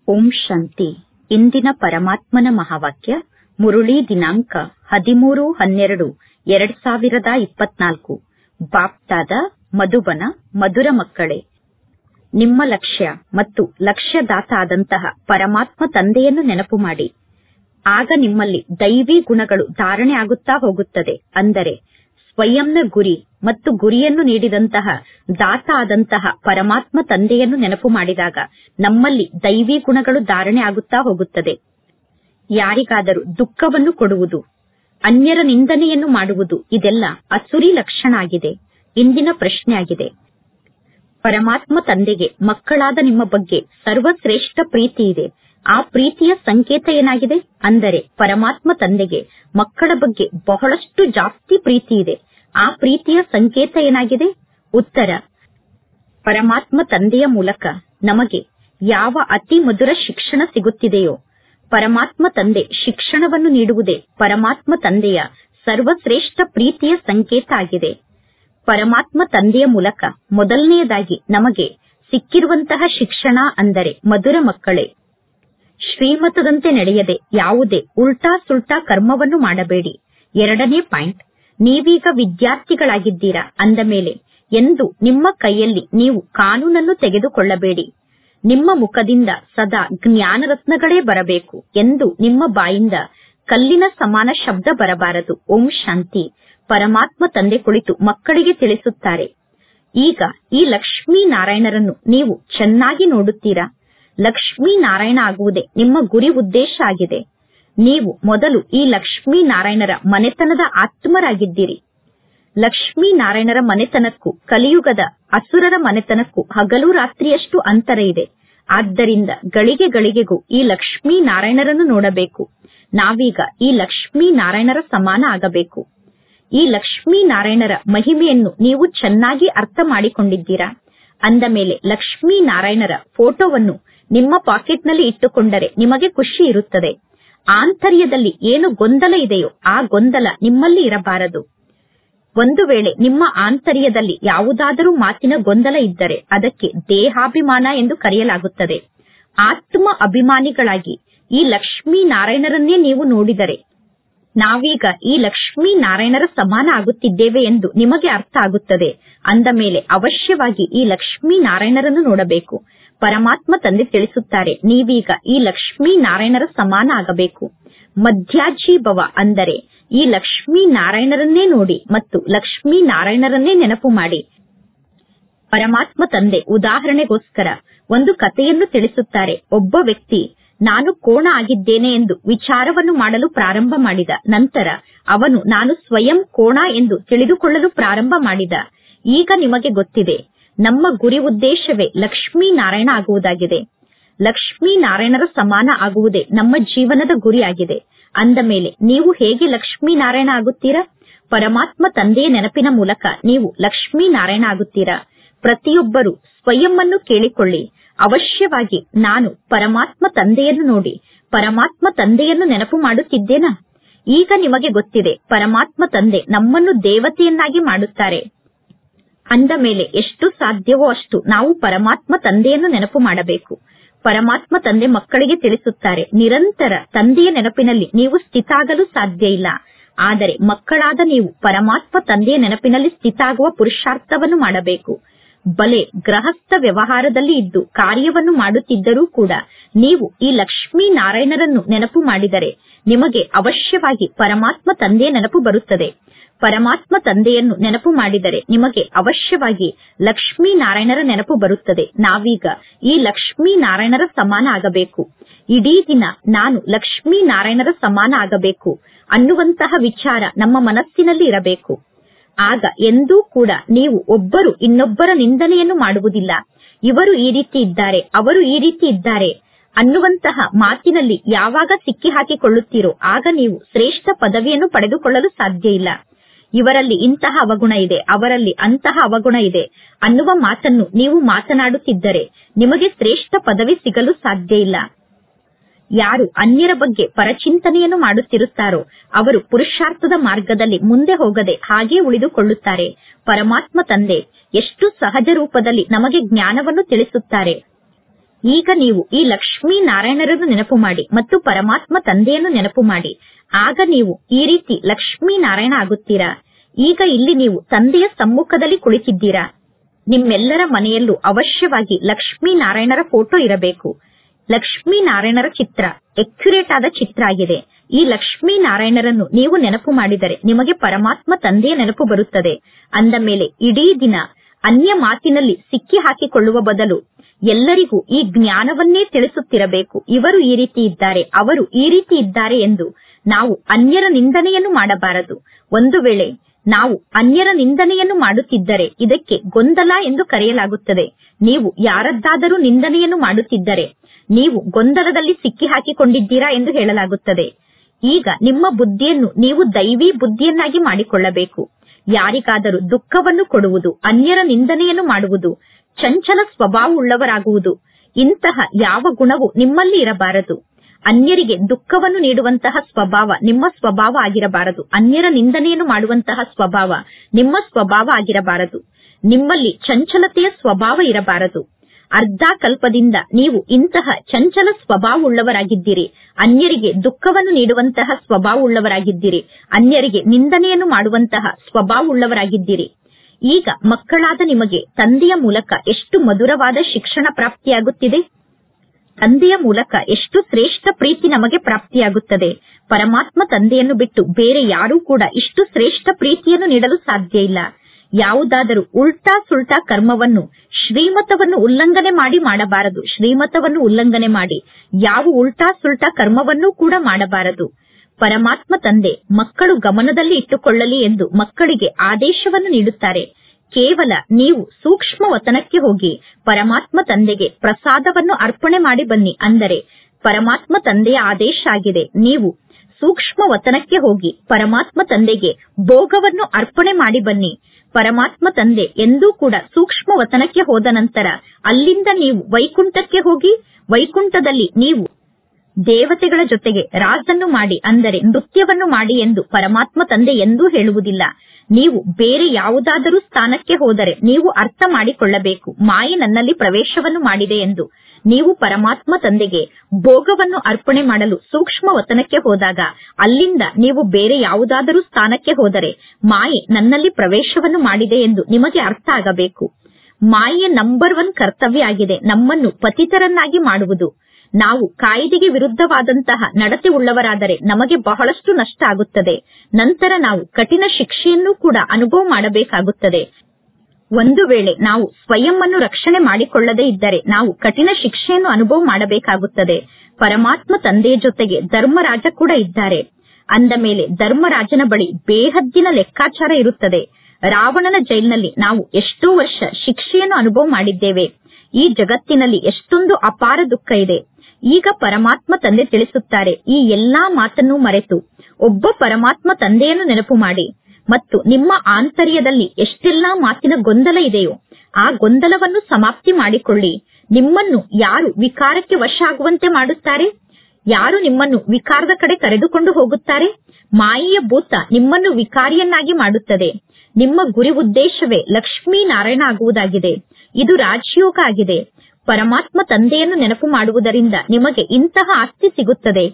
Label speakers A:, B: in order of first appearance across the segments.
A: ಓಂ ಶಾಂತಿ ಇಂದಿನ ಪರಮಾತ್ಮನ ಮಹಾವಾಕ್ಯ ಮುರುಳಿ ದಿನಾಂಕ ಹದಿಮೂರು ಹನ್ನೆರಡು ಎರಡ್ ಸಾವಿರದ ಇಪ್ಪತ್ನಾಲ್ಕು ಬಾಪ್ದಾದ ಮಧುಬನ ಮಧುರ ಮಕ್ಕಳೇ ನಿಮ್ಮ ಲಕ್ಷ್ಯ ಮತ್ತು ಲಕ್ಷ್ಯದಾತ ಆದಂತಹ ಪರಮಾತ್ಮ ತಂದೆಯನ್ನು ನೆನಪು ಮಾಡಿ ಆಗ ನಿಮ್ಮಲ್ಲಿ ದೈವಿ ಗುಣಗಳು ಧಾರಣೆ ಆಗುತ್ತಾ ಹೋಗುತ್ತದೆ ಅಂದರೆ ಸ್ವಯಂನ ಗುರಿ ಮತ್ತು ಗುರಿಯನ್ನು ನೀಡಿದಂತಹ ದಾತ ಆದಂತಹ ಪರಮಾತ್ಮ ತಂದೆಯನ್ನು ನೆನಪು ಮಾಡಿದಾಗ ನಮ್ಮಲ್ಲಿ ದೈವಿ ಗುಣಗಳು ಧಾರಣೆ ಆಗುತ್ತಾ ಹೋಗುತ್ತದೆ ಯಾರಿಗಾದರೂ ದುಃಖವನ್ನು ಕೊಡುವುದು ಅನ್ಯರ ನಿಂದನೆಯನ್ನು ಮಾಡುವುದು ಇದೆಲ್ಲ ಅಸುರಿ ಲಕ್ಷಣ ಆಗಿದೆ ಇಂದಿನ ಪ್ರಶ್ನೆಯಾಗಿದೆ ಪರಮಾತ್ಮ ತಂದೆಗೆ ಮಕ್ಕಳಾದ ನಿಮ್ಮ ಬಗ್ಗೆ ಸರ್ವಶ್ರೇಷ್ಠ ಪ್ರೀತಿ ಇದೆ ಆ ಪ್ರೀತಿಯ ಸಂಕೇತ ಏನಾಗಿದೆ ಅಂದರೆ ಪರಮಾತ್ಮ ತಂದೆಗೆ ಮಕ್ಕಳ ಬಗ್ಗೆ ಬಹಳಷ್ಟು ಜಾಸ್ತಿ ಪ್ರೀತಿ ಇದೆ ಆ ಪ್ರೀತಿಯ ಸಂಕೇತ ಏನಾಗಿದೆ ಉತ್ತರ ಪರಮಾತ್ಮ ತಂದೆಯ ಮೂಲಕ ನಮಗೆ ಯಾವ ಅತಿ ಮಧುರ ಶಿಕ್ಷಣ ಸಿಗುತ್ತಿದೆಯೋ ಪರಮಾತ್ಮ ತಂದೆ ಶಿಕ್ಷಣವನ್ನು ನೀಡುವುದೇ ಪರಮಾತ್ಮ ತಂದೆಯ ಸರ್ವಶ್ರೇಷ್ಠ ಪ್ರೀತಿಯ ಸಂಕೇತ ಆಗಿದೆ ಪರಮಾತ್ಮ ತಂದೆಯ ಮೂಲಕ ಮೊದಲನೆಯದಾಗಿ ನಮಗೆ ಸಿಕ್ಕಿರುವಂತಹ ಶಿಕ್ಷಣ ಅಂದರೆ ಮಧುರ ಮಕ್ಕಳೇ ಶ್ರೀಮತದಂತೆ ನಡೆಯದೆ ಯಾವುದೇ ಉಲ್ಟಾ ಸುಲ್ಟಾ ಕರ್ಮವನ್ನು ಮಾಡಬೇಡಿ ಎರಡನೇ ಪಾಯಿಂಟ್ ನೀವೀಗ ವಿದ್ಯಾರ್ಥಿಗಳಾಗಿದ್ದೀರಾ ಅಂದ ಮೇಲೆ ಎಂದು ನಿಮ್ಮ ಕೈಯಲ್ಲಿ ನೀವು ಕಾನೂನನ್ನು ತೆಗೆದುಕೊಳ್ಳಬೇಡಿ ನಿಮ್ಮ ಮುಖದಿಂದ ಸದಾ ಜ್ಞಾನರತ್ನಗಳೇ ಬರಬೇಕು ಎಂದು ನಿಮ್ಮ ಬಾಯಿಂದ ಕಲ್ಲಿನ ಸಮಾನ ಶಬ್ದ ಬರಬಾರದು ಓಂ ಶಾಂತಿ ಪರಮಾತ್ಮ ತಂದೆ ಕುಳಿತು ಮಕ್ಕಳಿಗೆ ತಿಳಿಸುತ್ತಾರೆ ಈಗ ಈ ಲಕ್ಷ್ಮೀ ನಾರಾಯಣರನ್ನು ನೀವು ಚೆನ್ನಾಗಿ ನೋಡುತ್ತೀರಾ ಲಕ್ಷ್ಮೀ ನಾರಾಯಣ ಆಗುವುದೇ ನಿಮ್ಮ ಗುರಿ ಉದ್ದೇಶ ಆಗಿದೆ ನೀವು ಮೊದಲು ಈ ಲಕ್ಷ್ಮೀ ನಾರಾಯಣರ ಮನೆತನದ ಆತ್ಮರಾಗಿದ್ದೀರಿ ಲಕ್ಷ್ಮೀ ನಾರಾಯಣರ ಮನೆತನಕ್ಕೂ ಕಲಿಯುಗದ ಅಸುರರ ಮನೆತನಕ್ಕೂ ಹಗಲು ರಾತ್ರಿಯಷ್ಟು ಅಂತರ ಇದೆ ಆದ್ದರಿಂದ ಗಳಿಗೆ ಗಳಿಗೆಗೂ ಈ ಲಕ್ಷ್ಮೀ ನಾರಾಯಣರನ್ನು ನೋಡಬೇಕು ನಾವೀಗ ಈ ಲಕ್ಷ್ಮೀ ನಾರಾಯಣರ ಸಮಾನ ಆಗಬೇಕು ಈ ಲಕ್ಷ್ಮೀ ನಾರಾಯಣರ ಮಹಿಮೆಯನ್ನು ನೀವು ಚೆನ್ನಾಗಿ ಅರ್ಥ ಮಾಡಿಕೊಂಡಿದ್ದೀರಾ ಅಂದ ಮೇಲೆ ಲಕ್ಷ್ಮೀ ನಾರಾಯಣರ ಫೋಟೋವನ್ನು ನಿಮ್ಮ ಪಾಕೆಟ್ನಲ್ಲಿ ಇಟ್ಟುಕೊಂಡರೆ ನಿಮಗೆ ಖುಷಿ ಇರುತ್ತದೆ ಆಂತರ್ಯದಲ್ಲಿ ಏನು ಗೊಂದಲ ಇದೆಯೋ ಆ ಗೊಂದಲ ನಿಮ್ಮಲ್ಲಿ ಇರಬಾರದು ಒಂದು ವೇಳೆ ನಿಮ್ಮ ಆಂತರ್ಯದಲ್ಲಿ ಯಾವುದಾದರೂ ಮಾತಿನ ಗೊಂದಲ ಇದ್ದರೆ ಅದಕ್ಕೆ ದೇಹಾಭಿಮಾನ ಎಂದು ಕರೆಯಲಾಗುತ್ತದೆ ಆತ್ಮ ಅಭಿಮಾನಿಗಳಾಗಿ ಈ ಲಕ್ಷ್ಮೀ ನಾರಾಯಣರನ್ನೇ ನೀವು ನೋಡಿದರೆ ನಾವೀಗ ಈ ಲಕ್ಷ್ಮೀ ನಾರಾಯಣರ ಸಮಾನ ಆಗುತ್ತಿದ್ದೇವೆ ಎಂದು ನಿಮಗೆ ಅರ್ಥ ಆಗುತ್ತದೆ ಅಂದ ಮೇಲೆ ಅವಶ್ಯವಾಗಿ ಈ ಲಕ್ಷ್ಮೀ ನಾರಾಯಣರನ್ನು ನೋಡಬೇಕು ಪರಮಾತ್ಮ ತಂದೆ ತಿಳಿಸುತ್ತಾರೆ ನೀವೀಗ ಈ ಲಕ್ಷ್ಮೀ ನಾರಾಯಣರ ಸಮಾನ ಆಗಬೇಕು ಮಧ್ಯಾಜೀಭವ ಅಂದರೆ ಈ ಲಕ್ಷ್ಮೀ ನಾರಾಯಣರನ್ನೇ ನೋಡಿ ಮತ್ತು ಲಕ್ಷ್ಮೀ ನಾರಾಯಣರನ್ನೇ ನೆನಪು ಮಾಡಿ ಪರಮಾತ್ಮ ತಂದೆ ಉದಾಹರಣೆಗೋಸ್ಕರ ಒಂದು ಕಥೆಯನ್ನು ತಿಳಿಸುತ್ತಾರೆ ಒಬ್ಬ ವ್ಯಕ್ತಿ ನಾನು ಕೋಣ ಆಗಿದ್ದೇನೆ ಎಂದು ವಿಚಾರವನ್ನು ಮಾಡಲು ಪ್ರಾರಂಭ ಮಾಡಿದ ನಂತರ ಅವನು ನಾನು ಸ್ವಯಂ ಕೋಣ ಎಂದು ತಿಳಿದುಕೊಳ್ಳಲು ಪ್ರಾರಂಭ ಮಾಡಿದ ಈಗ ನಿಮಗೆ ಗೊತ್ತಿದೆ ನಮ್ಮ ಗುರಿ ಉದ್ದೇಶವೇ ಲಕ್ಷ್ಮೀ ನಾರಾಯಣ ಆಗುವುದಾಗಿದೆ ಲಕ್ಷ್ಮೀ ನಾರಾಯಣರ ಸಮಾನ ಆಗುವುದೇ ನಮ್ಮ ಜೀವನದ ಗುರಿಯಾಗಿದೆ ಅಂದ ಮೇಲೆ ನೀವು ಹೇಗೆ ಲಕ್ಷ್ಮೀ ನಾರಾಯಣ ಆಗುತ್ತೀರಾ ಪರಮಾತ್ಮ ತಂದೆಯ ನೆನಪಿನ ಮೂಲಕ ನೀವು ಲಕ್ಷ್ಮೀ ನಾರಾಯಣ ಆಗುತ್ತೀರಾ ಪ್ರತಿಯೊಬ್ಬರು ಸ್ವಯಂವನ್ನು ಕೇಳಿಕೊಳ್ಳಿ ಅವಶ್ಯವಾಗಿ ನಾನು ಪರಮಾತ್ಮ ತಂದೆಯನ್ನು ನೋಡಿ ಪರಮಾತ್ಮ ತಂದೆಯನ್ನು ನೆನಪು ಮಾಡುತ್ತಿದ್ದೇನಾ ಈಗ ನಿಮಗೆ ಗೊತ್ತಿದೆ ಪರಮಾತ್ಮ ತಂದೆ ನಮ್ಮನ್ನು ದೇವತೆಯನ್ನಾಗಿ ಮಾಡುತ್ತಾರೆ ಅಂದ ಮೇಲೆ ಎಷ್ಟು ಸಾಧ್ಯವೋ ಅಷ್ಟು ನಾವು ಪರಮಾತ್ಮ ತಂದೆಯನ್ನು ನೆನಪು ಮಾಡಬೇಕು ಪರಮಾತ್ಮ ತಂದೆ ಮಕ್ಕಳಿಗೆ ತಿಳಿಸುತ್ತಾರೆ ನಿರಂತರ ತಂದೆಯ ನೆನಪಿನಲ್ಲಿ ನೀವು ಸ್ಥಿತಾಗಲು ಸಾಧ್ಯ ಇಲ್ಲ ಆದರೆ ಮಕ್ಕಳಾದ ನೀವು ಪರಮಾತ್ಮ ತಂದೆಯ ನೆನಪಿನಲ್ಲಿ ಸ್ಥಿತಾಗುವ ಪುರುಷಾರ್ಥವನ್ನು ಮಾಡಬೇಕು ಬಲೆ ಗೃಹಸ್ಥ ವ್ಯವಹಾರದಲ್ಲಿ ಇದ್ದು ಕಾರ್ಯವನ್ನು ಮಾಡುತ್ತಿದ್ದರೂ ಕೂಡ ನೀವು ಈ ಲಕ್ಷ್ಮೀ ನಾರಾಯಣರನ್ನು ನೆನಪು ಮಾಡಿದರೆ ನಿಮಗೆ ಅವಶ್ಯವಾಗಿ ಪರಮಾತ್ಮ ತಂದೆಯ ನೆನಪು ಬರುತ್ತದೆ ಪರಮಾತ್ಮ ತಂದೆಯನ್ನು ನೆನಪು ಮಾಡಿದರೆ ನಿಮಗೆ ಅವಶ್ಯವಾಗಿ ಲಕ್ಷ್ಮೀ ನಾರಾಯಣರ ನೆನಪು ಬರುತ್ತದೆ ನಾವೀಗ ಈ ಲಕ್ಷ್ಮೀ ನಾರಾಯಣರ ಸಮಾನ ಆಗಬೇಕು ಇಡೀ ದಿನ ನಾನು ಲಕ್ಷ್ಮೀ ನಾರಾಯಣರ ಸಮಾನ ಆಗಬೇಕು ಅನ್ನುವಂತಹ ವಿಚಾರ ನಮ್ಮ ಮನಸ್ಸಿನಲ್ಲಿ ಇರಬೇಕು ಆಗ ಎಂದೂ ಕೂಡ ನೀವು ಒಬ್ಬರು ಇನ್ನೊಬ್ಬರ ನಿಂದನೆಯನ್ನು ಮಾಡುವುದಿಲ್ಲ ಇವರು ಈ ರೀತಿ ಇದ್ದಾರೆ ಅವರು ಈ ರೀತಿ ಇದ್ದಾರೆ ಅನ್ನುವಂತಹ ಮಾತಿನಲ್ಲಿ ಯಾವಾಗ ಸಿಕ್ಕಿ ಹಾಕಿಕೊಳ್ಳುತ್ತೀರೋ ಆಗ ನೀವು ಶ್ರೇಷ್ಠ ಪದವಿಯನ್ನು ಪಡೆದುಕೊಳ್ಳಲು ಸಾಧ್ಯ ಇಲ್ಲ ಇವರಲ್ಲಿ ಇಂತಹ ಅವಗುಣ ಇದೆ ಅವರಲ್ಲಿ ಅಂತಹ ಅವಗುಣ ಇದೆ ಅನ್ನುವ ಮಾತನ್ನು ನೀವು ಮಾತನಾಡುತ್ತಿದ್ದರೆ ನಿಮಗೆ ಶ್ರೇಷ್ಠ ಪದವಿ ಸಿಗಲು ಸಾಧ್ಯ ಇಲ್ಲ ಯಾರು ಅನ್ಯರ ಬಗ್ಗೆ ಪರಚಿಂತನೆಯನ್ನು ಮಾಡುತ್ತಿರುತ್ತಾರೋ ಅವರು ಪುರುಷಾರ್ಥದ ಮಾರ್ಗದಲ್ಲಿ ಮುಂದೆ ಹೋಗದೆ ಹಾಗೇ ಉಳಿದುಕೊಳ್ಳುತ್ತಾರೆ ಪರಮಾತ್ಮ ತಂದೆ ಎಷ್ಟು ಸಹಜ ರೂಪದಲ್ಲಿ ನಮಗೆ ಜ್ಞಾನವನ್ನು ತಿಳಿಸುತ್ತಾರೆ ಈಗ ನೀವು ಈ ಲಕ್ಷ್ಮೀ ನಾರಾಯಣರನ್ನು ನೆನಪು ಮಾಡಿ ಮತ್ತು ಪರಮಾತ್ಮ ತಂದೆಯನ್ನು ನೆನಪು ಮಾಡಿ ಆಗ ನೀವು ಈ ರೀತಿ ಲಕ್ಷ್ಮೀ ನಾರಾಯಣ ಆಗುತ್ತೀರಾ ಈಗ ಇಲ್ಲಿ ನೀವು ತಂದೆಯ ಸಮ್ಮುಖದಲ್ಲಿ ಕುಳಿತಿದ್ದೀರಾ ನಿಮ್ಮೆಲ್ಲರ ಮನೆಯಲ್ಲೂ ಅವಶ್ಯವಾಗಿ ಲಕ್ಷ್ಮೀ ನಾರಾಯಣರ ಫೋಟೋ ಇರಬೇಕು ಲಕ್ಷ್ಮೀ ನಾರಾಯಣರ ಚಿತ್ರ ಎಕ್ಯುರೇಟ್ ಆದ ಚಿತ್ರ ಆಗಿದೆ ಈ ಲಕ್ಷ್ಮೀ ನಾರಾಯಣರನ್ನು ನೀವು ನೆನಪು ಮಾಡಿದರೆ ನಿಮಗೆ ಪರಮಾತ್ಮ ತಂದೆಯ ನೆನಪು ಬರುತ್ತದೆ ಅಂದ ಮೇಲೆ ಇಡೀ ದಿನ ಅನ್ಯ ಮಾತಿನಲ್ಲಿ ಸಿಕ್ಕಿ ಹಾಕಿಕೊಳ್ಳುವ ಬದಲು ಎಲ್ಲರಿಗೂ ಈ ಜ್ಞಾನವನ್ನೇ ತಿಳಿಸುತ್ತಿರಬೇಕು ಇವರು ಈ ರೀತಿ ಇದ್ದಾರೆ ಅವರು ಈ ರೀತಿ ಇದ್ದಾರೆ ಎಂದು ನಾವು ಅನ್ಯರ ನಿಂದನೆಯನ್ನು ಮಾಡಬಾರದು ಒಂದು ವೇಳೆ ನಾವು ಅನ್ಯರ ನಿಂದನೆಯನ್ನು ಮಾಡುತ್ತಿದ್ದರೆ ಇದಕ್ಕೆ ಗೊಂದಲ ಎಂದು ಕರೆಯಲಾಗುತ್ತದೆ ನೀವು ಯಾರದ್ದಾದರೂ ನಿಂದನೆಯನ್ನು ಮಾಡುತ್ತಿದ್ದರೆ ನೀವು ಗೊಂದಲದಲ್ಲಿ ಸಿಕ್ಕಿ ಹಾಕಿಕೊಂಡಿದ್ದೀರಾ ಎಂದು ಹೇಳಲಾಗುತ್ತದೆ ಈಗ ನಿಮ್ಮ ಬುದ್ಧಿಯನ್ನು ನೀವು ದೈವಿ ಬುದ್ಧಿಯನ್ನಾಗಿ ಮಾಡಿಕೊಳ್ಳಬೇಕು ಯಾರಿಗಾದರೂ ದುಃಖವನ್ನು ಕೊಡುವುದು ಅನ್ಯರ ನಿಂದನೆಯನ್ನು ಮಾಡುವುದು ಚಂಚಲ ಸ್ವಭಾವವುಳ್ಳವರಾಗುವುದು ಇಂತಹ ಯಾವ ಗುಣವೂ ನಿಮ್ಮಲ್ಲಿ ಇರಬಾರದು ಅನ್ಯರಿಗೆ ದುಃಖವನ್ನು ನೀಡುವಂತಹ ಸ್ವಭಾವ ನಿಮ್ಮ ಸ್ವಭಾವ ಆಗಿರಬಾರದು ಅನ್ಯರ ನಿಂದನೆಯನ್ನು ಮಾಡುವಂತಹ ಸ್ವಭಾವ ನಿಮ್ಮ ಸ್ವಭಾವ ಆಗಿರಬಾರದು ನಿಮ್ಮಲ್ಲಿ ಚಂಚಲತೆಯ ಸ್ವಭಾವ ಇರಬಾರದು ಅರ್ಧ ಕಲ್ಪದಿಂದ ನೀವು ಇಂತಹ ಚಂಚಲ ಸ್ವಭಾವವುಳ್ಳವರಾಗಿದ್ದೀರಿ ಅನ್ಯರಿಗೆ ದುಃಖವನ್ನು ನೀಡುವಂತಹ ಸ್ವಭಾವವುಳ್ಳವರಾಗಿದ್ದೀರಿ ಅನ್ಯರಿಗೆ ನಿಂದನೆಯನ್ನು ಮಾಡುವಂತಹ ಸ್ವಭಾವವುಳ್ಳವರಾಗಿದ್ದೀರಿ ಈಗ ಮಕ್ಕಳಾದ ನಿಮಗೆ ತಂದೆಯ ಮೂಲಕ ಎಷ್ಟು ಮಧುರವಾದ ಶಿಕ್ಷಣ ಪ್ರಾಪ್ತಿಯಾಗುತ್ತಿದೆ ತಂದೆಯ ಮೂಲಕ ಎಷ್ಟು ಶ್ರೇಷ್ಠ ಪ್ರೀತಿ ನಮಗೆ ಪ್ರಾಪ್ತಿಯಾಗುತ್ತದೆ ಪರಮಾತ್ಮ ತಂದೆಯನ್ನು ಬಿಟ್ಟು ಬೇರೆ ಯಾರೂ ಕೂಡ ಇಷ್ಟು ಶ್ರೇಷ್ಠ ಪ್ರೀತಿಯನ್ನು ನೀಡಲು ಸಾಧ್ಯ ಇಲ್ಲ ಯಾವುದಾದರೂ ಉಲ್ಟಾ ಸುಲ್ಟಾ ಕರ್ಮವನ್ನು ಶ್ರೀಮತವನ್ನು ಉಲ್ಲಂಘನೆ ಮಾಡಿ ಮಾಡಬಾರದು ಶ್ರೀಮತವನ್ನು ಉಲ್ಲಂಘನೆ ಮಾಡಿ ಯಾವ ಉಲ್ಟಾ ಸುಲ್ಟಾ ಕರ್ಮವನ್ನೂ ಕೂಡ ಮಾಡಬಾರದು ಪರಮಾತ್ಮ ತಂದೆ ಮಕ್ಕಳು ಗಮನದಲ್ಲಿ ಇಟ್ಟುಕೊಳ್ಳಲಿ ಎಂದು ಮಕ್ಕಳಿಗೆ ಆದೇಶವನ್ನು ನೀಡುತ್ತಾರೆ ಕೇವಲ ನೀವು ಸೂಕ್ಷ್ಮ ವತನಕ್ಕೆ ಹೋಗಿ ಪರಮಾತ್ಮ ತಂದೆಗೆ ಪ್ರಸಾದವನ್ನು ಅರ್ಪಣೆ ಮಾಡಿ ಬನ್ನಿ ಅಂದರೆ ಪರಮಾತ್ಮ ತಂದೆಯ ಆದೇಶ ಆಗಿದೆ ನೀವು ಸೂಕ್ಷ್ಮ ವತನಕ್ಕೆ ಹೋಗಿ ಪರಮಾತ್ಮ ತಂದೆಗೆ ಭೋಗವನ್ನು ಅರ್ಪಣೆ ಮಾಡಿ ಬನ್ನಿ ಪರಮಾತ್ಮ ತಂದೆ ಎಂದೂ ಕೂಡ ಸೂಕ್ಷ್ಮ ವತನಕ್ಕೆ ಹೋದ ನಂತರ ಅಲ್ಲಿಂದ ನೀವು ವೈಕುಂಠಕ್ಕೆ ಹೋಗಿ ವೈಕುಂಠದಲ್ಲಿ ನೀವು ದೇವತೆಗಳ ಜೊತೆಗೆ ರಾಜನ್ನು ಮಾಡಿ ಅಂದರೆ ನೃತ್ಯವನ್ನು ಮಾಡಿ ಎಂದು ಪರಮಾತ್ಮ ತಂದೆ ಎಂದೂ ಹೇಳುವುದಿಲ್ಲ ನೀವು ಬೇರೆ ಯಾವುದಾದರೂ ಸ್ಥಾನಕ್ಕೆ ಹೋದರೆ ನೀವು ಅರ್ಥ ಮಾಡಿಕೊಳ್ಳಬೇಕು ಮಾಯೆ ನನ್ನಲ್ಲಿ ಪ್ರವೇಶವನ್ನು ಮಾಡಿದೆ ಎಂದು ನೀವು ಪರಮಾತ್ಮ ತಂದೆಗೆ ಭೋಗವನ್ನು ಅರ್ಪಣೆ ಮಾಡಲು ಸೂಕ್ಷ್ಮ ವತನಕ್ಕೆ ಹೋದಾಗ ಅಲ್ಲಿಂದ ನೀವು ಬೇರೆ ಯಾವುದಾದರೂ ಸ್ಥಾನಕ್ಕೆ ಹೋದರೆ ಮಾಯೆ ನನ್ನಲ್ಲಿ ಪ್ರವೇಶವನ್ನು ಮಾಡಿದೆ ಎಂದು ನಿಮಗೆ ಅರ್ಥ ಆಗಬೇಕು ಮಾಯೆಯ ನಂಬರ್ ಒನ್ ಕರ್ತವ್ಯ ಆಗಿದೆ ನಮ್ಮನ್ನು ಪತಿತರನ್ನಾಗಿ ಮಾಡುವುದು ನಾವು ಕಾಯ್ದೆಗೆ ವಿರುದ್ಧವಾದಂತಹ ನಡತೆ ಉಳ್ಳವರಾದರೆ ನಮಗೆ ಬಹಳಷ್ಟು ನಷ್ಟ ಆಗುತ್ತದೆ ನಂತರ ನಾವು ಕಠಿಣ ಶಿಕ್ಷೆಯನ್ನೂ ಕೂಡ ಅನುಭವ ಮಾಡಬೇಕಾಗುತ್ತದೆ ಒಂದು ವೇಳೆ ನಾವು ಸ್ವಯಂ ಅನ್ನು ರಕ್ಷಣೆ ಮಾಡಿಕೊಳ್ಳದೇ ಇದ್ದರೆ ನಾವು ಕಠಿಣ ಶಿಕ್ಷೆಯನ್ನು ಅನುಭವ ಮಾಡಬೇಕಾಗುತ್ತದೆ ಪರಮಾತ್ಮ ತಂದೆಯ ಜೊತೆಗೆ ಧರ್ಮರಾಜ ಕೂಡ ಇದ್ದಾರೆ ಅಂದ ಮೇಲೆ ಧರ್ಮರಾಜನ ಬಳಿ ಬೇಹದ್ದಿನ ಲೆಕ್ಕಾಚಾರ ಇರುತ್ತದೆ ರಾವಣನ ಜೈಲಿನಲ್ಲಿ ನಾವು ಎಷ್ಟೋ ವರ್ಷ ಶಿಕ್ಷೆಯನ್ನು ಅನುಭವ ಮಾಡಿದ್ದೇವೆ ಈ ಜಗತ್ತಿನಲ್ಲಿ ಎಷ್ಟೊಂದು ಅಪಾರ ದುಃಖ ಇದೆ ಈಗ ಪರಮಾತ್ಮ ತಂದೆ ತಿಳಿಸುತ್ತಾರೆ ಈ ಎಲ್ಲಾ ಮಾತನ್ನು ಮರೆತು ಒಬ್ಬ ಪರಮಾತ್ಮ ತಂದೆಯನ್ನು ನೆನಪು ಮಾಡಿ ಮತ್ತು ನಿಮ್ಮ ಆಂತರ್ಯದಲ್ಲಿ ಎಷ್ಟೆಲ್ಲಾ ಮಾತಿನ ಗೊಂದಲ ಇದೆಯೋ ಆ ಗೊಂದಲವನ್ನು ಸಮಾಪ್ತಿ ಮಾಡಿಕೊಳ್ಳಿ ನಿಮ್ಮನ್ನು ಯಾರು ವಿಕಾರಕ್ಕೆ ವಶ ಆಗುವಂತೆ ಮಾಡುತ್ತಾರೆ ಯಾರು ನಿಮ್ಮನ್ನು ವಿಕಾರದ ಕಡೆ ಕರೆದುಕೊಂಡು ಹೋಗುತ್ತಾರೆ ಮಾಯೆಯ ಭೂತ ನಿಮ್ಮನ್ನು ವಿಕಾರಿಯನ್ನಾಗಿ ಮಾಡುತ್ತದೆ ನಿಮ್ಮ ಗುರಿ ಉದ್ದೇಶವೇ ಲಕ್ಷ್ಮೀ ನಾರಾಯಣ ಆಗುವುದಾಗಿದೆ ಇದು ರಾಜಯೋಗ ಆಗಿದೆ ಪರಮಾತ್ಮ ತಂದೆಯನ್ನು ನೆನಪು ಮಾಡುವುದರಿಂದ ನಿಮಗೆ ಇಂತಹ ಆಸ್ತಿ ಸಿಗುತ್ತದೆ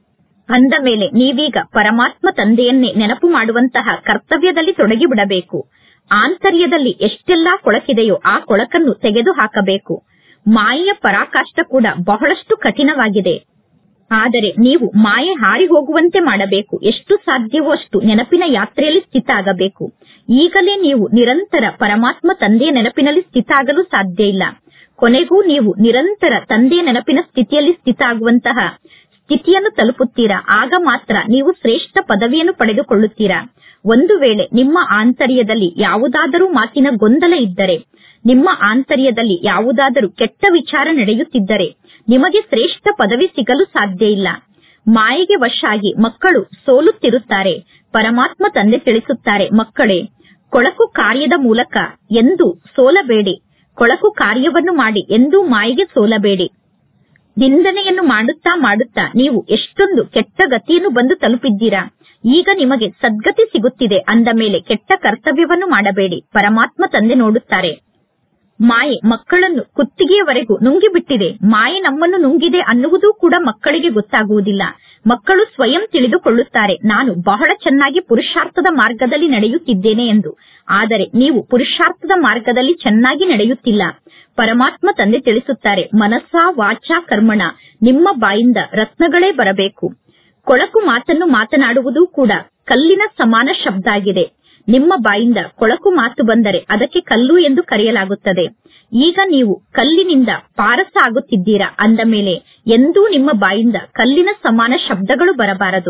A: ಅಂದ ಮೇಲೆ ನೀವೀಗ ಪರಮಾತ್ಮ ತಂದೆಯನ್ನೇ ನೆನಪು ಮಾಡುವಂತಹ ಕರ್ತವ್ಯದಲ್ಲಿ ತೊಡಗಿಬಿಡಬೇಕು ಆಂತರ್ಯದಲ್ಲಿ ಎಷ್ಟೆಲ್ಲಾ ಕೊಳಕಿದೆಯೋ ಆ ಕೊಳಕನ್ನು ತೆಗೆದು ಹಾಕಬೇಕು ಮಾಯೆಯ ಪರಾಕಾಷ್ಠ ಕೂಡ ಬಹಳಷ್ಟು ಕಠಿಣವಾಗಿದೆ ಆದರೆ ನೀವು ಮಾಯೆ ಹಾರಿ ಹೋಗುವಂತೆ ಮಾಡಬೇಕು ಎಷ್ಟು ಸಾಧ್ಯವೋ ಅಷ್ಟು ನೆನಪಿನ ಯಾತ್ರೆಯಲ್ಲಿ ಸ್ಥಿತ ಆಗಬೇಕು ಈಗಲೇ ನೀವು ನಿರಂತರ ಪರಮಾತ್ಮ ತಂದೆಯ ನೆನಪಿನಲ್ಲಿ ಸ್ಥಿತ ಆಗಲು ಸಾಧ್ಯ ಇಲ್ಲ ಕೊನೆಗೂ ನೀವು ನಿರಂತರ ತಂದೆಯ ನೆನಪಿನ ಸ್ಥಿತಿಯಲ್ಲಿ ಸ್ಥಿತ ಆಗುವಂತಹ ಸ್ಥಿತಿಯನ್ನು ತಲುಪುತ್ತೀರಾ ಆಗ ಮಾತ್ರ ನೀವು ಶ್ರೇಷ್ಠ ಪದವಿಯನ್ನು ಪಡೆದುಕೊಳ್ಳುತ್ತೀರಾ ಒಂದು ವೇಳೆ ನಿಮ್ಮ ಆಂತರ್ಯದಲ್ಲಿ ಯಾವುದಾದರೂ ಮಾತಿನ ಗೊಂದಲ ಇದ್ದರೆ ನಿಮ್ಮ ಆಂತರ್ಯದಲ್ಲಿ ಯಾವುದಾದರೂ ಕೆಟ್ಟ ವಿಚಾರ ನಡೆಯುತ್ತಿದ್ದರೆ ನಿಮಗೆ ಶ್ರೇಷ್ಠ ಪದವಿ ಸಿಗಲು ಸಾಧ್ಯ ಇಲ್ಲ ಮಾಯೆಗೆ ವಶ ಆಗಿ ಮಕ್ಕಳು ಸೋಲುತ್ತಿರುತ್ತಾರೆ ಪರಮಾತ್ಮ ತಂದೆ ತಿಳಿಸುತ್ತಾರೆ ಮಕ್ಕಳೇ ಕೊಳಕು ಕಾರ್ಯದ ಮೂಲಕ ಎಂದು ಸೋಲಬೇಡಿ ಕೊಳಕು ಕಾರ್ಯವನ್ನು ಮಾಡಿ ಎಂದೂ ಮಾಯೆಗೆ ಸೋಲಬೇಡಿ ನಿಂದನೆಯನ್ನು ಮಾಡುತ್ತಾ ಮಾಡುತ್ತಾ ನೀವು ಎಷ್ಟೊಂದು ಕೆಟ್ಟ ಗತಿಯನ್ನು ಬಂದು ತಲುಪಿದ್ದೀರಾ ಈಗ ನಿಮಗೆ ಸದ್ಗತಿ ಸಿಗುತ್ತಿದೆ ಅಂದ ಮೇಲೆ ಕೆಟ್ಟ ಕರ್ತವ್ಯವನ್ನು ಮಾಡಬೇಡಿ ಪರಮಾತ್ಮ ತಂದೆ ನೋಡುತ್ತಾರೆ ಮಾಯೆ ಮಕ್ಕಳನ್ನು ಕುತ್ತಿಗೆಯವರೆಗೂ ನುಂಗಿಬಿಟ್ಟಿದೆ ಮಾಯೆ ನಮ್ಮನ್ನು ನುಂಗಿದೆ ಅನ್ನುವುದು ಕೂಡ ಮಕ್ಕಳಿಗೆ ಗೊತ್ತಾಗುವುದಿಲ್ಲ ಮಕ್ಕಳು ಸ್ವಯಂ ತಿಳಿದುಕೊಳ್ಳುತ್ತಾರೆ ನಾನು ಬಹಳ ಚೆನ್ನಾಗಿ ಪುರುಷಾರ್ಥದ ಮಾರ್ಗದಲ್ಲಿ ನಡೆಯುತ್ತಿದ್ದೇನೆ ಎಂದು ಆದರೆ ನೀವು ಪುರುಷಾರ್ಥದ ಮಾರ್ಗದಲ್ಲಿ ಚೆನ್ನಾಗಿ ನಡೆಯುತ್ತಿಲ್ಲ ಪರಮಾತ್ಮ ತಂದೆ ತಿಳಿಸುತ್ತಾರೆ ಮನಸ್ಸ ವಾಚ ಕರ್ಮಣ ನಿಮ್ಮ ಬಾಯಿಂದ ರತ್ನಗಳೇ ಬರಬೇಕು ಕೊಳಕು ಮಾತನ್ನು ಮಾತನಾಡುವುದು ಕೂಡ ಕಲ್ಲಿನ ಸಮಾನ ಶಬ್ದ ಆಗಿದೆ ನಿಮ್ಮ ಬಾಯಿಂದ ಕೊಳಕು ಮಾತು ಬಂದರೆ ಅದಕ್ಕೆ ಕಲ್ಲು ಎಂದು ಕರೆಯಲಾಗುತ್ತದೆ ಈಗ ನೀವು ಕಲ್ಲಿನಿಂದ ಪಾರಸ ಆಗುತ್ತಿದ್ದೀರಾ ಅಂದ ಮೇಲೆ ಎಂದೂ ನಿಮ್ಮ ಬಾಯಿಂದ ಕಲ್ಲಿನ ಸಮಾನ ಶಬ್ದಗಳು ಬರಬಾರದು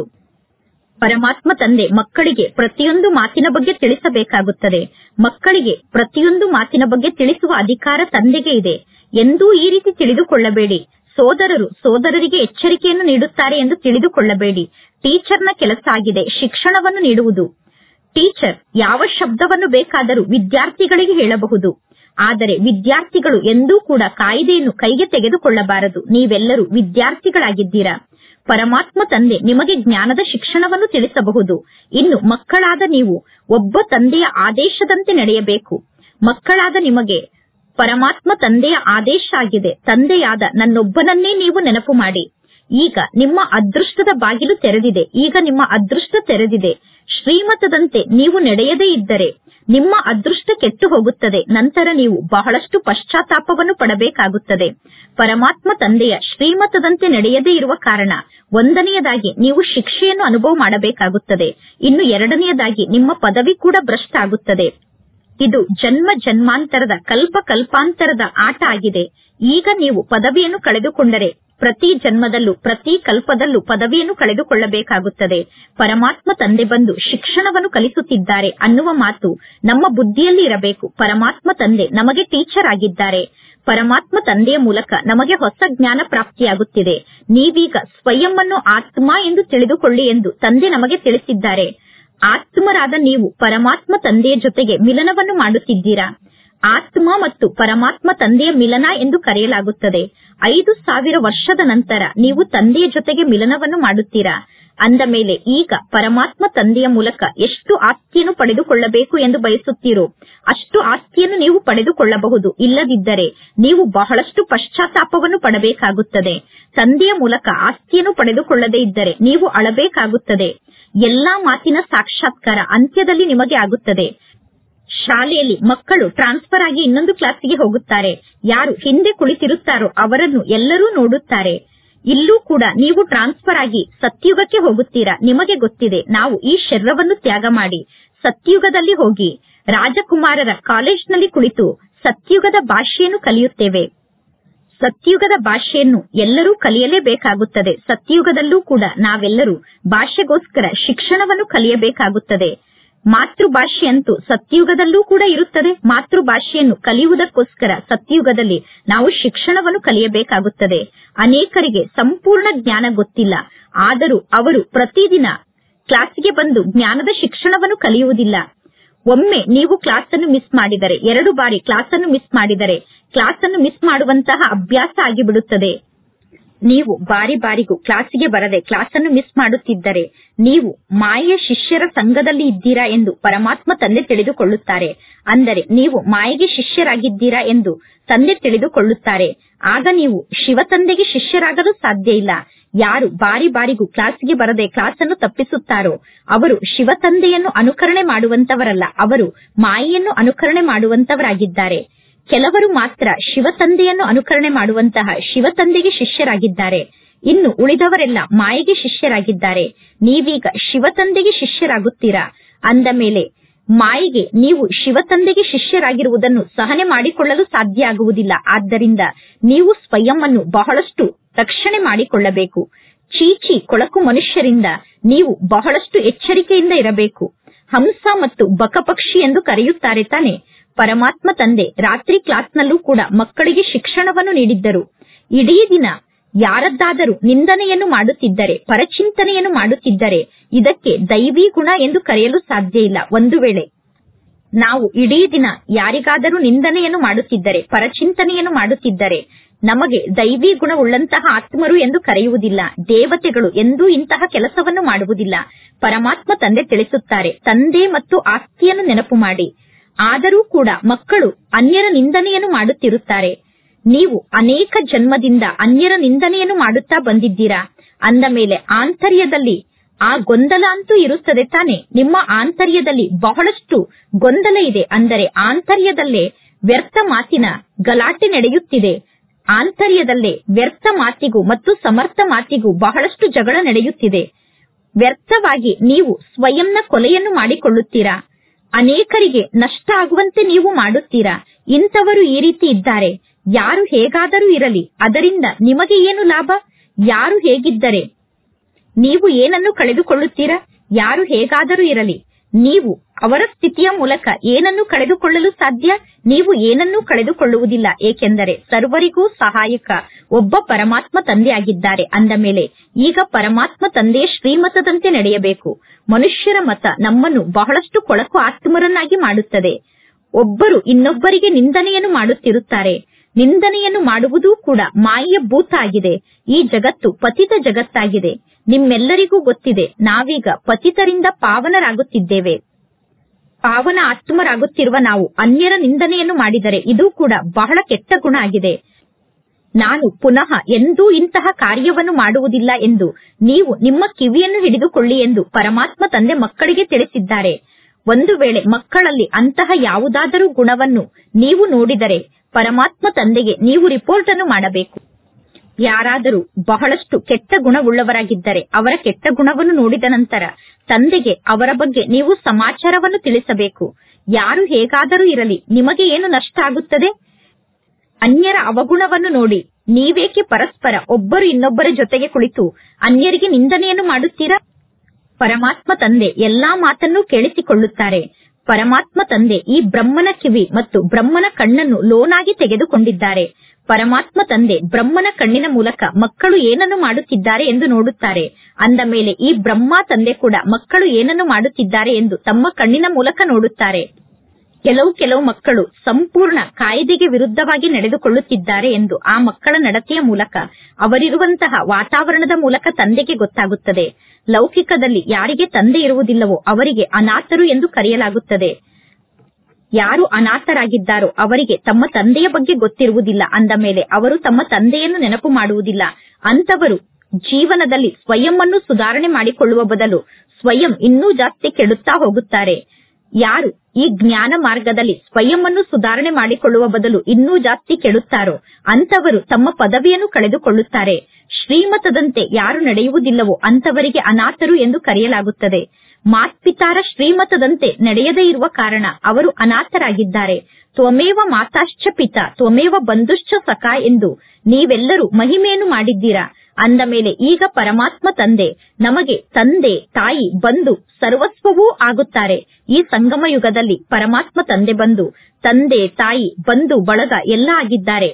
A: ಪರಮಾತ್ಮ ತಂದೆ ಮಕ್ಕಳಿಗೆ ಪ್ರತಿಯೊಂದು ಮಾತಿನ ಬಗ್ಗೆ ತಿಳಿಸಬೇಕಾಗುತ್ತದೆ ಮಕ್ಕಳಿಗೆ ಪ್ರತಿಯೊಂದು ಮಾತಿನ ಬಗ್ಗೆ ತಿಳಿಸುವ ಅಧಿಕಾರ ತಂದೆಗೆ ಇದೆ ಎಂದೂ ಈ ರೀತಿ ತಿಳಿದುಕೊಳ್ಳಬೇಡಿ ಸೋದರರು ಸೋದರರಿಗೆ ಎಚ್ಚರಿಕೆಯನ್ನು ನೀಡುತ್ತಾರೆ ಎಂದು ತಿಳಿದುಕೊಳ್ಳಬೇಡಿ ಟೀಚರ್ನ ಕೆಲಸ ಆಗಿದೆ ಶಿಕ್ಷಣವನ್ನು ನೀಡುವುದು ಟೀಚರ್ ಯಾವ ಶಬ್ದವನ್ನು ಬೇಕಾದರೂ ವಿದ್ಯಾರ್ಥಿಗಳಿಗೆ ಹೇಳಬಹುದು ಆದರೆ ವಿದ್ಯಾರ್ಥಿಗಳು ಎಂದೂ ಕೂಡ ಕಾಯ್ದೆಯನ್ನು ಕೈಗೆ ತೆಗೆದುಕೊಳ್ಳಬಾರದು ನೀವೆಲ್ಲರೂ ವಿದ್ಯಾರ್ಥಿಗಳಾಗಿದ್ದೀರಾ ಪರಮಾತ್ಮ ತಂದೆ ನಿಮಗೆ ಜ್ಞಾನದ ಶಿಕ್ಷಣವನ್ನು ತಿಳಿಸಬಹುದು ಇನ್ನು ಮಕ್ಕಳಾದ ನೀವು ಒಬ್ಬ ತಂದೆಯ ಆದೇಶದಂತೆ ನಡೆಯಬೇಕು ಮಕ್ಕಳಾದ ನಿಮಗೆ ಪರಮಾತ್ಮ ತಂದೆಯ ಆದೇಶ ಆಗಿದೆ ತಂದೆಯಾದ ನನ್ನೊಬ್ಬನನ್ನೇ ನೀವು ನೆನಪು ಮಾಡಿ ಈಗ ನಿಮ್ಮ ಅದೃಷ್ಟದ ಬಾಗಿಲು ತೆರೆದಿದೆ ಈಗ ನಿಮ್ಮ ಅದೃಷ್ಟ ತೆರೆದಿದೆ ಶ್ರೀಮತದಂತೆ ನೀವು ನಡೆಯದೇ ಇದ್ದರೆ ನಿಮ್ಮ ಅದೃಷ್ಟ ಕೆಟ್ಟು ಹೋಗುತ್ತದೆ ನಂತರ ನೀವು ಬಹಳಷ್ಟು ಪಶ್ಚಾತ್ತಾಪವನ್ನು ಪಡಬೇಕಾಗುತ್ತದೆ ಪರಮಾತ್ಮ ತಂದೆಯ ಶ್ರೀಮತದಂತೆ ನಡೆಯದೇ ಇರುವ ಕಾರಣ ಒಂದನೆಯದಾಗಿ ನೀವು ಶಿಕ್ಷೆಯನ್ನು ಅನುಭವ ಮಾಡಬೇಕಾಗುತ್ತದೆ ಇನ್ನು ಎರಡನೆಯದಾಗಿ ನಿಮ್ಮ ಪದವಿ ಕೂಡ ಭ್ರಷ್ಟ ಆಗುತ್ತದೆ ಇದು ಜನ್ಮ ಜನ್ಮಾಂತರದ ಕಲ್ಪ ಕಲ್ಪಾಂತರದ ಆಟ ಆಗಿದೆ ಈಗ ನೀವು ಪದವಿಯನ್ನು ಕಳೆದುಕೊಂಡರೆ ಪ್ರತಿ ಜನ್ಮದಲ್ಲೂ ಪ್ರತಿ ಕಲ್ಪದಲ್ಲೂ ಪದವಿಯನ್ನು ಕಳೆದುಕೊಳ್ಳಬೇಕಾಗುತ್ತದೆ ಪರಮಾತ್ಮ ತಂದೆ ಬಂದು ಶಿಕ್ಷಣವನ್ನು ಕಲಿಸುತ್ತಿದ್ದಾರೆ ಅನ್ನುವ ಮಾತು ನಮ್ಮ ಬುದ್ಧಿಯಲ್ಲಿ ಇರಬೇಕು ಪರಮಾತ್ಮ ತಂದೆ ನಮಗೆ ಟೀಚರ್ ಆಗಿದ್ದಾರೆ ಪರಮಾತ್ಮ ತಂದೆಯ ಮೂಲಕ ನಮಗೆ ಹೊಸ ಜ್ಞಾನ ಪ್ರಾಪ್ತಿಯಾಗುತ್ತಿದೆ ನೀವೀಗ ಸ್ವಯಂ ಅನ್ನು ಆತ್ಮ ಎಂದು ತಿಳಿದುಕೊಳ್ಳಿ ಎಂದು ತಂದೆ ನಮಗೆ ತಿಳಿಸಿದ್ದಾರೆ ಆತ್ಮರಾದ ನೀವು ಪರಮಾತ್ಮ ತಂದೆಯ ಜೊತೆಗೆ ಮಿಲನವನ್ನು ಮಾಡುತ್ತಿದ್ದೀರಾ ಆತ್ಮ ಮತ್ತು ಪರಮಾತ್ಮ ತಂದೆಯ ಮಿಲನ ಎಂದು ಕರೆಯಲಾಗುತ್ತದೆ ಐದು ಸಾವಿರ ವರ್ಷದ ನಂತರ ನೀವು ತಂದೆಯ ಜೊತೆಗೆ ಮಿಲನವನ್ನು ಮಾಡುತ್ತೀರಾ ಅಂದ ಮೇಲೆ ಈಗ ಪರಮಾತ್ಮ ತಂದೆಯ ಮೂಲಕ ಎಷ್ಟು ಆಸ್ತಿಯನ್ನು ಪಡೆದುಕೊಳ್ಳಬೇಕು ಎಂದು ಬಯಸುತ್ತೀರೋ ಅಷ್ಟು ಆಸ್ತಿಯನ್ನು ನೀವು ಪಡೆದುಕೊಳ್ಳಬಹುದು ಇಲ್ಲದಿದ್ದರೆ ನೀವು ಬಹಳಷ್ಟು ಪಶ್ಚಾತ್ತಾಪವನ್ನು ಪಡಬೇಕಾಗುತ್ತದೆ ತಂದೆಯ ಮೂಲಕ ಆಸ್ತಿಯನ್ನು ಪಡೆದುಕೊಳ್ಳದೇ ಇದ್ದರೆ ನೀವು ಅಳಬೇಕಾಗುತ್ತದೆ ಎಲ್ಲಾ ಮಾತಿನ ಸಾಕ್ಷಾತ್ಕಾರ ಅಂತ್ಯದಲ್ಲಿ ನಿಮಗೆ ಆಗುತ್ತದೆ ಶಾಲೆಯಲ್ಲಿ ಮಕ್ಕಳು ಟ್ರಾನ್ಸ್ಫರ್ ಆಗಿ ಇನ್ನೊಂದು ಕ್ಲಾಸಿಗೆ ಹೋಗುತ್ತಾರೆ ಯಾರು ಹಿಂದೆ ಕುಳಿತಿರುತ್ತಾರೋ ಅವರನ್ನು ಎಲ್ಲರೂ ನೋಡುತ್ತಾರೆ ಇಲ್ಲೂ ಕೂಡ ನೀವು ಟ್ರಾನ್ಸ್ಫರ್ ಆಗಿ ಸತ್ಯುಗಕ್ಕೆ ಹೋಗುತ್ತೀರಾ ನಿಮಗೆ ಗೊತ್ತಿದೆ ನಾವು ಈ ಶರೀರವನ್ನು ತ್ಯಾಗ ಮಾಡಿ ಸತ್ಯುಗದಲ್ಲಿ ಹೋಗಿ ರಾಜಕುಮಾರರ ಕಾಲೇಜ್ನಲ್ಲಿ ಕುಳಿತು ಸತ್ಯುಗದ ಭಾಷೆಯನ್ನು ಕಲಿಯುತ್ತೇವೆ ಸತ್ಯುಗದ ಭಾಷೆಯನ್ನು ಎಲ್ಲರೂ ಕಲಿಯಲೇಬೇಕಾಗುತ್ತದೆ ಸತ್ಯುಗದಲ್ಲೂ ಕೂಡ ನಾವೆಲ್ಲರೂ ಭಾಷೆಗೋಸ್ಕರ ಶಿಕ್ಷಣವನ್ನು ಕಲಿಯಬೇಕಾಗುತ್ತದೆ ಮಾತೃಭಾಷೆಯಂತೂ ಸತ್ಯುಗದಲ್ಲೂ ಕೂಡ ಇರುತ್ತದೆ ಮಾತೃಭಾಷೆಯನ್ನು ಕಲಿಯುವುದಕ್ಕೋಸ್ಕರ ಸತ್ಯುಗದಲ್ಲಿ ನಾವು ಶಿಕ್ಷಣವನ್ನು ಕಲಿಯಬೇಕಾಗುತ್ತದೆ ಅನೇಕರಿಗೆ ಸಂಪೂರ್ಣ ಜ್ಞಾನ ಗೊತ್ತಿಲ್ಲ ಆದರೂ ಅವರು ಪ್ರತಿದಿನ ಕ್ಲಾಸಿಗೆ ಬಂದು ಜ್ಞಾನದ ಶಿಕ್ಷಣವನ್ನು ಕಲಿಯುವುದಿಲ್ಲ ಒಮ್ಮೆ ನೀವು ಕ್ಲಾಸ್ ಅನ್ನು ಮಿಸ್ ಮಾಡಿದರೆ ಎರಡು ಬಾರಿ ಕ್ಲಾಸ್ ಅನ್ನು ಮಿಸ್ ಮಾಡಿದರೆ ಕ್ಲಾಸ್ ಅನ್ನು ಮಿಸ್ ಮಾಡುವಂತಹ ಅಭ್ಯಾಸ ಆಗಿಬಿಡುತ್ತದೆ ನೀವು ಬಾರಿ ಬಾರಿಗೂ ಕ್ಲಾಸಿಗೆ ಬರದೆ ಕ್ಲಾಸ್ ಅನ್ನು ಮಿಸ್ ಮಾಡುತ್ತಿದ್ದರೆ ನೀವು ಮಾಯೆಯ ಶಿಷ್ಯರ ಸಂಘದಲ್ಲಿ ಇದ್ದೀರಾ ಎಂದು ಪರಮಾತ್ಮ ತಂದೆ ತಿಳಿದುಕೊಳ್ಳುತ್ತಾರೆ ಅಂದರೆ ನೀವು ಮಾಯೆಗೆ ಶಿಷ್ಯರಾಗಿದ್ದೀರಾ ಎಂದು ತಂದೆ ತಿಳಿದುಕೊಳ್ಳುತ್ತಾರೆ ಆಗ ನೀವು ಶಿವ ತಂದೆಗೆ ಶಿಷ್ಯರಾಗಲು ಸಾಧ್ಯ ಇಲ್ಲ ಯಾರು ಬಾರಿ ಬಾರಿಗೂ ಕ್ಲಾಸಿಗೆ ಬರದೆ ಕ್ಲಾಸ್ ಅನ್ನು ತಪ್ಪಿಸುತ್ತಾರೋ ಅವರು ಶಿವ ತಂದೆಯನ್ನು ಅನುಕರಣೆ ಮಾಡುವಂತವರಲ್ಲ ಅವರು ಮಾಯೆಯನ್ನು ಅನುಕರಣೆ ಮಾಡುವಂತವರಾಗಿದ್ದಾರೆ ಕೆಲವರು ಮಾತ್ರ ಶಿವ ತಂದೆಯನ್ನು ಅನುಕರಣೆ ಮಾಡುವಂತಹ ಶಿವ ತಂದೆಗೆ ಶಿಷ್ಯರಾಗಿದ್ದಾರೆ ಇನ್ನು ಉಳಿದವರೆಲ್ಲ ಮಾಯೆಗೆ ಶಿಷ್ಯರಾಗಿದ್ದಾರೆ ನೀವೀಗ ಶಿವ ತಂದೆಗೆ ಶಿಷ್ಯರಾಗುತ್ತೀರಾ ಅಂದ ಮೇಲೆ ಮಾಯೆಗೆ ನೀವು ಶಿವ ತಂದೆಗೆ ಶಿಷ್ಯರಾಗಿರುವುದನ್ನು ಸಹನೆ ಮಾಡಿಕೊಳ್ಳಲು ಸಾಧ್ಯ ಆಗುವುದಿಲ್ಲ ಆದ್ದರಿಂದ ನೀವು ಸ್ವಯಂ ಅನ್ನು ಬಹಳಷ್ಟು ರಕ್ಷಣೆ ಮಾಡಿಕೊಳ್ಳಬೇಕು ಚೀಚಿ ಕೊಳಕು ಮನುಷ್ಯರಿಂದ ನೀವು ಬಹಳಷ್ಟು ಎಚ್ಚರಿಕೆಯಿಂದ ಇರಬೇಕು ಹಂಸ ಮತ್ತು ಬಕಪಕ್ಷಿ ಎಂದು ಕರೆಯುತ್ತಾರೆ ತಾನೆ ಪರಮಾತ್ಮ ತಂದೆ ರಾತ್ರಿ ಕ್ಲಾಸ್ನಲ್ಲೂ ಕೂಡ ಮಕ್ಕಳಿಗೆ ಶಿಕ್ಷಣವನ್ನು ನೀಡಿದ್ದರು ಇಡೀ ದಿನ ಯಾರದ್ದಾದರೂ ನಿಂದನೆಯನ್ನು ಮಾಡುತ್ತಿದ್ದರೆ ಪರಚಿಂತನೆಯನ್ನು ಮಾಡುತ್ತಿದ್ದರೆ ಇದಕ್ಕೆ ದೈವಿ ಗುಣ ಎಂದು ಕರೆಯಲು ಸಾಧ್ಯ ಇಲ್ಲ ಒಂದು ವೇಳೆ ನಾವು ಇಡೀ ದಿನ ಯಾರಿಗಾದರೂ ನಿಂದನೆಯನ್ನು ಮಾಡುತ್ತಿದ್ದರೆ ಪರಚಿಂತನೆಯನ್ನು ಮಾಡುತ್ತಿದ್ದರೆ ನಮಗೆ ದೈವಿ ಗುಣವುಳ್ಳಂತಹ ಆತ್ಮರು ಎಂದು ಕರೆಯುವುದಿಲ್ಲ ದೇವತೆಗಳು ಎಂದೂ ಇಂತಹ ಕೆಲಸವನ್ನು ಮಾಡುವುದಿಲ್ಲ ಪರಮಾತ್ಮ ತಂದೆ ತಿಳಿಸುತ್ತಾರೆ ತಂದೆ ಮತ್ತು ಆಸ್ತಿಯನ್ನು ನೆನಪು ಮಾಡಿ ಆದರೂ ಕೂಡ ಮಕ್ಕಳು ಅನ್ಯರ ನಿಂದನೆಯನ್ನು ಮಾಡುತ್ತಿರುತ್ತಾರೆ ನೀವು ಅನೇಕ ಜನ್ಮದಿಂದ ಅನ್ಯರ ನಿಂದನೆಯನ್ನು ಮಾಡುತ್ತಾ ಬಂದಿದ್ದೀರಾ ಅಂದ ಮೇಲೆ ಆಂತರ್ಯದಲ್ಲಿ ಆ ಗೊಂದಲ ಅಂತೂ ಇರುತ್ತದೆ ತಾನೆ ನಿಮ್ಮ ಆಂತರ್ಯದಲ್ಲಿ ಬಹಳಷ್ಟು ಗೊಂದಲ ಇದೆ ಅಂದರೆ ಆಂತರ್ಯದಲ್ಲೇ ವ್ಯರ್ಥ ಮಾತಿನ ಗಲಾಟೆ ನಡೆಯುತ್ತಿದೆ ಆಂತರ್ಯದಲ್ಲೇ ವ್ಯರ್ಥ ಮಾತಿಗೂ ಮತ್ತು ಸಮರ್ಥ ಮಾತಿಗೂ ಬಹಳಷ್ಟು ಜಗಳ ನಡೆಯುತ್ತಿದೆ ವ್ಯರ್ಥವಾಗಿ ನೀವು ಸ್ವಯಂನ ಕೊಲೆಯನ್ನು ಮಾಡಿಕೊಳ್ಳುತ್ತೀರಾ ಅನೇಕರಿಗೆ ನಷ್ಟ ಆಗುವಂತೆ ನೀವು ಮಾಡುತ್ತೀರಾ ಇಂಥವರು ಈ ರೀತಿ ಇದ್ದಾರೆ ಯಾರು ಹೇಗಾದರೂ ಇರಲಿ ಅದರಿಂದ ನಿಮಗೆ ಏನು ಲಾಭ ಯಾರು ಹೇಗಿದ್ದರೆ ನೀವು ಏನನ್ನು ಕಳೆದುಕೊಳ್ಳುತ್ತೀರಾ ಯಾರು ಹೇಗಾದರೂ ಇರಲಿ ನೀವು ಅವರ ಸ್ಥಿತಿಯ ಮೂಲಕ ಏನನ್ನು ಕಳೆದುಕೊಳ್ಳಲು ಸಾಧ್ಯ ನೀವು ಏನನ್ನೂ ಕಳೆದುಕೊಳ್ಳುವುದಿಲ್ಲ ಏಕೆಂದರೆ ಸರ್ವರಿಗೂ ಸಹಾಯಕ ಒಬ್ಬ ಪರಮಾತ್ಮ ತಂದೆಯಾಗಿದ್ದಾರೆ ಅಂದ ಮೇಲೆ ಈಗ ಪರಮಾತ್ಮ ತಂದೆಯ ಶ್ರೀಮತದಂತೆ ನಡೆಯಬೇಕು ಮನುಷ್ಯರ ಮತ ನಮ್ಮನ್ನು ಬಹಳಷ್ಟು ಕೊಳಕು ಆತ್ಮರನ್ನಾಗಿ ಮಾಡುತ್ತದೆ ಒಬ್ಬರು ಇನ್ನೊಬ್ಬರಿಗೆ ನಿಂದನೆಯನ್ನು ಮಾಡುತ್ತಿರುತ್ತಾರೆ ನಿಂದನೆಯನ್ನು ಮಾಡುವುದೂ ಕೂಡ ಮಾಯೆಯ ಭೂತ ಆಗಿದೆ ಈ ಜಗತ್ತು ಪತಿತ ಜಗತ್ತಾಗಿದೆ ನಿಮ್ಮೆಲ್ಲರಿಗೂ ಗೊತ್ತಿದೆ ನಾವೀಗ ಪತಿತರಿಂದ ಪಾವನರಾಗುತ್ತಿದ್ದೇವೆ ಪಾವನ ಆತ್ಮರಾಗುತ್ತಿರುವ ನಾವು ಅನ್ಯರ ನಿಂದನೆಯನ್ನು ಮಾಡಿದರೆ ಇದು ಕೂಡ ಬಹಳ ಕೆಟ್ಟ ಗುಣ ಆಗಿದೆ ನಾನು ಪುನಃ ಎಂದೂ ಇಂತಹ ಕಾರ್ಯವನ್ನು ಮಾಡುವುದಿಲ್ಲ ಎಂದು ನೀವು ನಿಮ್ಮ ಕಿವಿಯನ್ನು ಹಿಡಿದುಕೊಳ್ಳಿ ಎಂದು ಪರಮಾತ್ಮ ತಂದೆ ಮಕ್ಕಳಿಗೆ ತಿಳಿಸಿದ್ದಾರೆ ಒಂದು ವೇಳೆ ಮಕ್ಕಳಲ್ಲಿ ಅಂತಹ ಯಾವುದಾದರೂ ಗುಣವನ್ನು ನೀವು ನೋಡಿದರೆ ಪರಮಾತ್ಮ ತಂದೆಗೆ ನೀವು ರಿಪೋರ್ಟ್ ಅನ್ನು ಮಾಡಬೇಕು ಯಾರಾದರೂ ಬಹಳಷ್ಟು ಕೆಟ್ಟ ಗುಣವುಳ್ಳವರಾಗಿದ್ದರೆ ಅವರ ಕೆಟ್ಟ ಗುಣವನ್ನು ನೋಡಿದ ನಂತರ ತಂದೆಗೆ ಅವರ ಬಗ್ಗೆ ನೀವು ಸಮಾಚಾರವನ್ನು ತಿಳಿಸಬೇಕು ಯಾರು ಹೇಗಾದರೂ ಇರಲಿ ನಿಮಗೆ ಏನು ನಷ್ಟ ಆಗುತ್ತದೆ ಅನ್ಯರ ಅವಗುಣವನ್ನು ನೋಡಿ ನೀವೇಕೆ ಪರಸ್ಪರ ಒಬ್ಬರು ಇನ್ನೊಬ್ಬರ ಜೊತೆಗೆ ಕುಳಿತು ಅನ್ಯರಿಗೆ ನಿಂದನೆಯನ್ನು ಮಾಡುತ್ತೀರಾ ಪರಮಾತ್ಮ ತಂದೆ ಎಲ್ಲಾ ಮಾತನ್ನು ಕೇಳಿಸಿಕೊಳ್ಳುತ್ತಾರೆ ಪರಮಾತ್ಮ ತಂದೆ ಈ ಬ್ರಹ್ಮನ ಕಿವಿ ಮತ್ತು ಬ್ರಹ್ಮನ ಕಣ್ಣನ್ನು ಲೋನಾಗಿ ತೆಗೆದುಕೊಂಡಿದ್ದಾರೆ ಪರಮಾತ್ಮ ತಂದೆ ಬ್ರಹ್ಮನ ಕಣ್ಣಿನ ಮೂಲಕ ಮಕ್ಕಳು ಏನನ್ನು ಮಾಡುತ್ತಿದ್ದಾರೆ ಎಂದು ನೋಡುತ್ತಾರೆ ಅಂದ ಮೇಲೆ ಈ ಬ್ರಹ್ಮ ತಂದೆ ಕೂಡ ಮಕ್ಕಳು ಏನನ್ನು ಮಾಡುತ್ತಿದ್ದಾರೆ ಎಂದು ತಮ್ಮ ಕಣ್ಣಿನ ಮೂಲಕ ನೋಡುತ್ತಾರೆ ಕೆಲವು ಕೆಲವು ಮಕ್ಕಳು ಸಂಪೂರ್ಣ ಕಾಯ್ದೆಗೆ ವಿರುದ್ಧವಾಗಿ ನಡೆದುಕೊಳ್ಳುತ್ತಿದ್ದಾರೆ ಎಂದು ಆ ಮಕ್ಕಳ ನಡತೆಯ ಮೂಲಕ ಅವರಿರುವಂತಹ ವಾತಾವರಣದ ಮೂಲಕ ತಂದೆಗೆ ಗೊತ್ತಾಗುತ್ತದೆ ಲೌಕಿಕದಲ್ಲಿ ಯಾರಿಗೆ ತಂದೆ ಇರುವುದಿಲ್ಲವೋ ಅವರಿಗೆ ಅನಾಥರು ಎಂದು ಕರೆಯಲಾಗುತ್ತದೆ ಯಾರು ಅನಾಥರಾಗಿದ್ದಾರೋ ಅವರಿಗೆ ತಮ್ಮ ತಂದೆಯ ಬಗ್ಗೆ ಗೊತ್ತಿರುವುದಿಲ್ಲ ಅಂದ ಮೇಲೆ ಅವರು ತಮ್ಮ ತಂದೆಯನ್ನು ನೆನಪು ಮಾಡುವುದಿಲ್ಲ ಅಂತವರು ಜೀವನದಲ್ಲಿ ಸ್ವಯಂ ಅನ್ನು ಸುಧಾರಣೆ ಮಾಡಿಕೊಳ್ಳುವ ಬದಲು ಸ್ವಯಂ ಇನ್ನೂ ಜಾಸ್ತಿ ಕೆಡುತ್ತಾ ಹೋಗುತ್ತಾರೆ ಯಾರು ಈ ಜ್ಞಾನ ಮಾರ್ಗದಲ್ಲಿ ಸ್ವಯಂ ಅನ್ನು ಸುಧಾರಣೆ ಮಾಡಿಕೊಳ್ಳುವ ಬದಲು ಇನ್ನೂ ಜಾಸ್ತಿ ಕೆಡುತ್ತಾರೋ ಅಂತವರು ತಮ್ಮ ಪದವಿಯನ್ನು ಕಳೆದುಕೊಳ್ಳುತ್ತಾರೆ ಶ್ರೀಮತದಂತೆ ಯಾರು ನಡೆಯುವುದಿಲ್ಲವೋ ಅಂತವರಿಗೆ ಅನಾಥರು ಎಂದು ಕರೆಯಲಾಗುತ್ತದೆ ಮಾತ್ಪಿತಾರ ಶ್ರೀಮತದಂತೆ ನಡೆಯದೇ ಇರುವ ಕಾರಣ ಅವರು ಅನಾಥರಾಗಿದ್ದಾರೆ ತ್ವಮೇವ ಮಾತಾಶ್ಚ ಪಿತ ತ್ವಮೇವ ಬಂಧುಶ್ಚ ಸಖ ಎಂದು ನೀವೆಲ್ಲರೂ ಮಹಿಮೆಯನ್ನು ಮಾಡಿದ್ದೀರಾ ಅಂದ ಮೇಲೆ ಈಗ ಪರಮಾತ್ಮ ತಂದೆ ನಮಗೆ ತಂದೆ ತಾಯಿ ಬಂಧು ಸರ್ವಸ್ವವೂ ಆಗುತ್ತಾರೆ ಈ ಸಂಗಮ ಯುಗದಲ್ಲಿ ಪರಮಾತ್ಮ ತಂದೆ ಬಂದು ತಂದೆ ತಾಯಿ ಬಂಧು ಬಳಗ ಎಲ್ಲ ಆಗಿದ್ದಾರೆ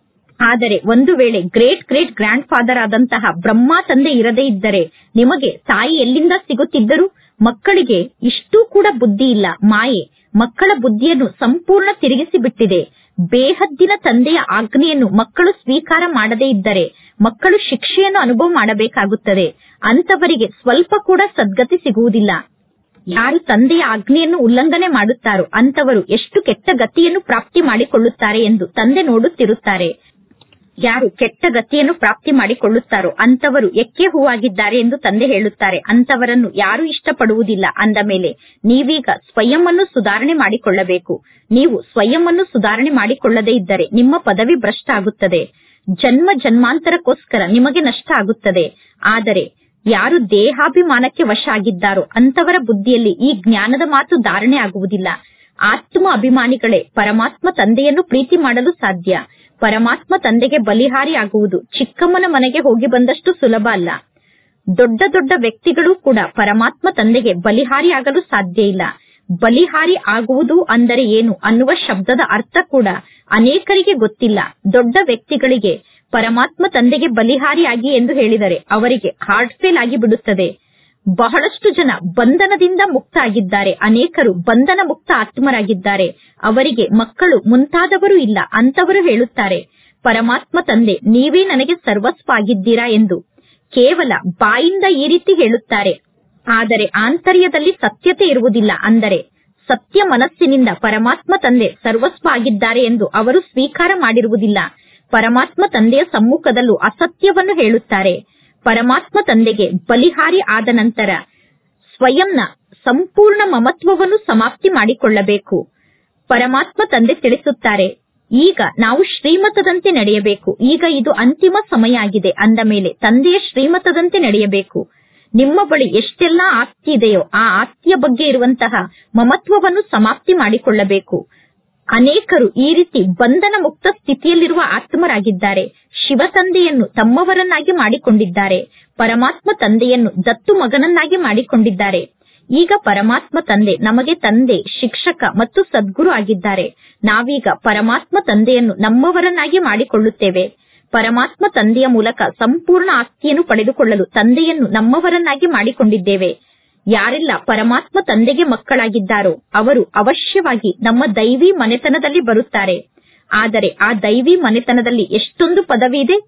A: ಆದರೆ ಒಂದು ವೇಳೆ ಗ್ರೇಟ್ ಗ್ರೇಟ್ ಗ್ರ್ಯಾಂಡ್ ಫಾದರ್ ಆದಂತಹ ಬ್ರಹ್ಮ ತಂದೆ ಇರದೇ ಇದ್ದರೆ ನಿಮಗೆ ತಾಯಿ ಎಲ್ಲಿಂದ ಸಿಗುತ್ತಿದ್ದರು ಮಕ್ಕಳಿಗೆ ಇಷ್ಟೂ ಕೂಡ ಬುದ್ಧಿ ಇಲ್ಲ ಮಾಯೆ ಮಕ್ಕಳ ಬುದ್ಧಿಯನ್ನು ಸಂಪೂರ್ಣ ತಿರುಗಿಸಿ ಬಿಟ್ಟಿದೆ ಬೇಹದ್ದಿನ ತಂದೆಯ ಆಜ್ಞೆಯನ್ನು ಮಕ್ಕಳು ಸ್ವೀಕಾರ ಮಾಡದೇ ಇದ್ದರೆ ಮಕ್ಕಳು ಶಿಕ್ಷೆಯನ್ನು ಅನುಭವ ಮಾಡಬೇಕಾಗುತ್ತದೆ ಅಂತವರಿಗೆ ಸ್ವಲ್ಪ ಕೂಡ ಸದ್ಗತಿ ಸಿಗುವುದಿಲ್ಲ ಯಾರು ತಂದೆಯ ಆಜ್ಞೆಯನ್ನು ಉಲ್ಲಂಘನೆ ಮಾಡುತ್ತಾರೋ ಅಂತವರು ಎಷ್ಟು ಕೆಟ್ಟ ಗತಿಯನ್ನು ಪ್ರಾಪ್ತಿ ಮಾಡಿಕೊಳ್ಳುತ್ತಾರೆ ಎಂದು ತಂದೆ ನೋಡುತ್ತಿರುತ್ತಾರೆ ಯಾರು ಕೆಟ್ಟ ಗತಿಯನ್ನು ಪ್ರಾಪ್ತಿ ಮಾಡಿಕೊಳ್ಳುತ್ತಾರೋ ಅಂತವರು ಎಕ್ಕೆ ಹೂವಾಗಿದ್ದಾರೆ ಎಂದು ತಂದೆ ಹೇಳುತ್ತಾರೆ ಅಂತವರನ್ನು ಯಾರು ಇಷ್ಟಪಡುವುದಿಲ್ಲ ಅಂದ ಮೇಲೆ ನೀವೀಗ ಸ್ವಯಂ ಅನ್ನು ಸುಧಾರಣೆ ಮಾಡಿಕೊಳ್ಳಬೇಕು ನೀವು ಸ್ವಯಂ ಅನ್ನು ಸುಧಾರಣೆ ಮಾಡಿಕೊಳ್ಳದೇ ಇದ್ದರೆ ನಿಮ್ಮ ಪದವಿ ಭ್ರಷ್ಟ ಆಗುತ್ತದೆ ಜನ್ಮ ಜನ್ಮಾಂತರಕ್ಕೋಸ್ಕರ ನಿಮಗೆ ನಷ್ಟ ಆಗುತ್ತದೆ ಆದರೆ ಯಾರು ದೇಹಾಭಿಮಾನಕ್ಕೆ ವಶ ಆಗಿದ್ದಾರೋ ಅಂತವರ ಬುದ್ಧಿಯಲ್ಲಿ ಈ ಜ್ಞಾನದ ಮಾತು ಧಾರಣೆ ಆಗುವುದಿಲ್ಲ ಆತ್ಮ ಅಭಿಮಾನಿಗಳೇ ಪರಮಾತ್ಮ ತಂದೆಯನ್ನು ಪ್ರೀತಿ ಮಾಡಲು ಸಾಧ್ಯ ಪರಮಾತ್ಮ ತಂದೆಗೆ ಬಲಿಹಾರಿ ಆಗುವುದು ಚಿಕ್ಕಮ್ಮನ ಮನೆಗೆ ಹೋಗಿ ಬಂದಷ್ಟು ಸುಲಭ ಅಲ್ಲ ದೊಡ್ಡ ದೊಡ್ಡ ವ್ಯಕ್ತಿಗಳು ಕೂಡ ಪರಮಾತ್ಮ ತಂದೆಗೆ ಬಲಿಹಾರಿ ಆಗಲು ಸಾಧ್ಯ ಇಲ್ಲ ಬಲಿಹಾರಿ ಆಗುವುದು ಅಂದರೆ ಏನು ಅನ್ನುವ ಶಬ್ದದ ಅರ್ಥ ಕೂಡ ಅನೇಕರಿಗೆ ಗೊತ್ತಿಲ್ಲ ದೊಡ್ಡ ವ್ಯಕ್ತಿಗಳಿಗೆ ಪರಮಾತ್ಮ ತಂದೆಗೆ ಬಲಿಹಾರಿಯಾಗಿ ಎಂದು ಹೇಳಿದರೆ ಅವರಿಗೆ ಹಾರ್ಟ್ ಫೇಲ್ ಆಗಿ ಬಿಡುತ್ತದೆ ಬಹಳಷ್ಟು ಜನ ಬಂಧನದಿಂದ ಮುಕ್ತ ಆಗಿದ್ದಾರೆ ಅನೇಕರು ಬಂಧನ ಮುಕ್ತ ಆತ್ಮರಾಗಿದ್ದಾರೆ ಅವರಿಗೆ ಮಕ್ಕಳು ಮುಂತಾದವರು ಇಲ್ಲ ಅಂತವರು ಹೇಳುತ್ತಾರೆ ಪರಮಾತ್ಮ ತಂದೆ ನೀವೇ ನನಗೆ ಸರ್ವಸ್ವ ಆಗಿದ್ದೀರಾ ಎಂದು ಕೇವಲ ಬಾಯಿಂದ ಈ ರೀತಿ ಹೇಳುತ್ತಾರೆ ಆದರೆ ಆಂತರ್ಯದಲ್ಲಿ ಸತ್ಯತೆ ಇರುವುದಿಲ್ಲ ಅಂದರೆ ಸತ್ಯ ಮನಸ್ಸಿನಿಂದ ಪರಮಾತ್ಮ ತಂದೆ ಸರ್ವಸ್ವ ಆಗಿದ್ದಾರೆ ಎಂದು ಅವರು ಸ್ವೀಕಾರ ಮಾಡಿರುವುದಿಲ್ಲ ಪರಮಾತ್ಮ ತಂದೆಯ ಸಮ್ಮುಖದಲ್ಲೂ ಅಸತ್ಯವನ್ನು ಹೇಳುತ್ತಾರೆ ಪರಮಾತ್ಮ ತಂದೆಗೆ ಬಲಿಹಾರಿ ಆದ ನಂತರ ಸ್ವಯಂನ ಸಂಪೂರ್ಣ ಮಮತ್ವವನ್ನು ಸಮಾಪ್ತಿ ಮಾಡಿಕೊಳ್ಳಬೇಕು ಪರಮಾತ್ಮ ತಂದೆ ತಿಳಿಸುತ್ತಾರೆ ಈಗ ನಾವು ಶ್ರೀಮತದಂತೆ ನಡೆಯಬೇಕು ಈಗ ಇದು ಅಂತಿಮ ಸಮಯ ಆಗಿದೆ ಅಂದ ಮೇಲೆ ತಂದೆಯ ಶ್ರೀಮತದಂತೆ ನಡೆಯಬೇಕು ನಿಮ್ಮ ಬಳಿ ಎಷ್ಟೆಲ್ಲಾ ಆಸ್ತಿ ಇದೆಯೋ ಆ ಆಸ್ತಿಯ ಬಗ್ಗೆ ಇರುವಂತಹ ಮಮತ್ವವನ್ನು ಸಮಾಪ್ತಿ ಮಾಡಿಕೊಳ್ಳಬೇಕು ಅನೇಕರು ಈ ರೀತಿ ಬಂಧನ ಮುಕ್ತ ಸ್ಥಿತಿಯಲ್ಲಿರುವ ಆತ್ಮರಾಗಿದ್ದಾರೆ ಶಿವ ತಂದೆಯನ್ನು ತಮ್ಮವರನ್ನಾಗಿ ಮಾಡಿಕೊಂಡಿದ್ದಾರೆ ಪರಮಾತ್ಮ ತಂದೆಯನ್ನು ದತ್ತು ಮಗನನ್ನಾಗಿ ಮಾಡಿಕೊಂಡಿದ್ದಾರೆ ಈಗ ಪರಮಾತ್ಮ ತಂದೆ ನಮಗೆ ತಂದೆ ಶಿಕ್ಷಕ ಮತ್ತು ಸದ್ಗುರು ಆಗಿದ್ದಾರೆ ನಾವೀಗ ಪರಮಾತ್ಮ ತಂದೆಯನ್ನು ನಮ್ಮವರನ್ನಾಗಿ ಮಾಡಿಕೊಳ್ಳುತ್ತೇವೆ ಪರಮಾತ್ಮ ತಂದೆಯ ಮೂಲಕ ಸಂಪೂರ್ಣ ಆಸ್ತಿಯನ್ನು ಪಡೆದುಕೊಳ್ಳಲು ತಂದೆಯನ್ನು ನಮ್ಮವರನ್ನಾಗಿ ಮಾಡಿಕೊಂಡಿದ್ದೇವೆ ಯಾರೆಲ್ಲ ಪರಮಾತ್ಮ ತಂದೆಗೆ ಮಕ್ಕಳಾಗಿದ್ದಾರೋ ಅವರು ಅವಶ್ಯವಾಗಿ ನಮ್ಮ ದೈವಿ ಮನೆತನದಲ್ಲಿ ಬರುತ್ತಾರೆ ಆದರೆ ಆ ದೈವಿ ಮನೆತನದಲ್ಲಿ ಎಷ್ಟೊಂದು ಪದವಿ ಇದೆ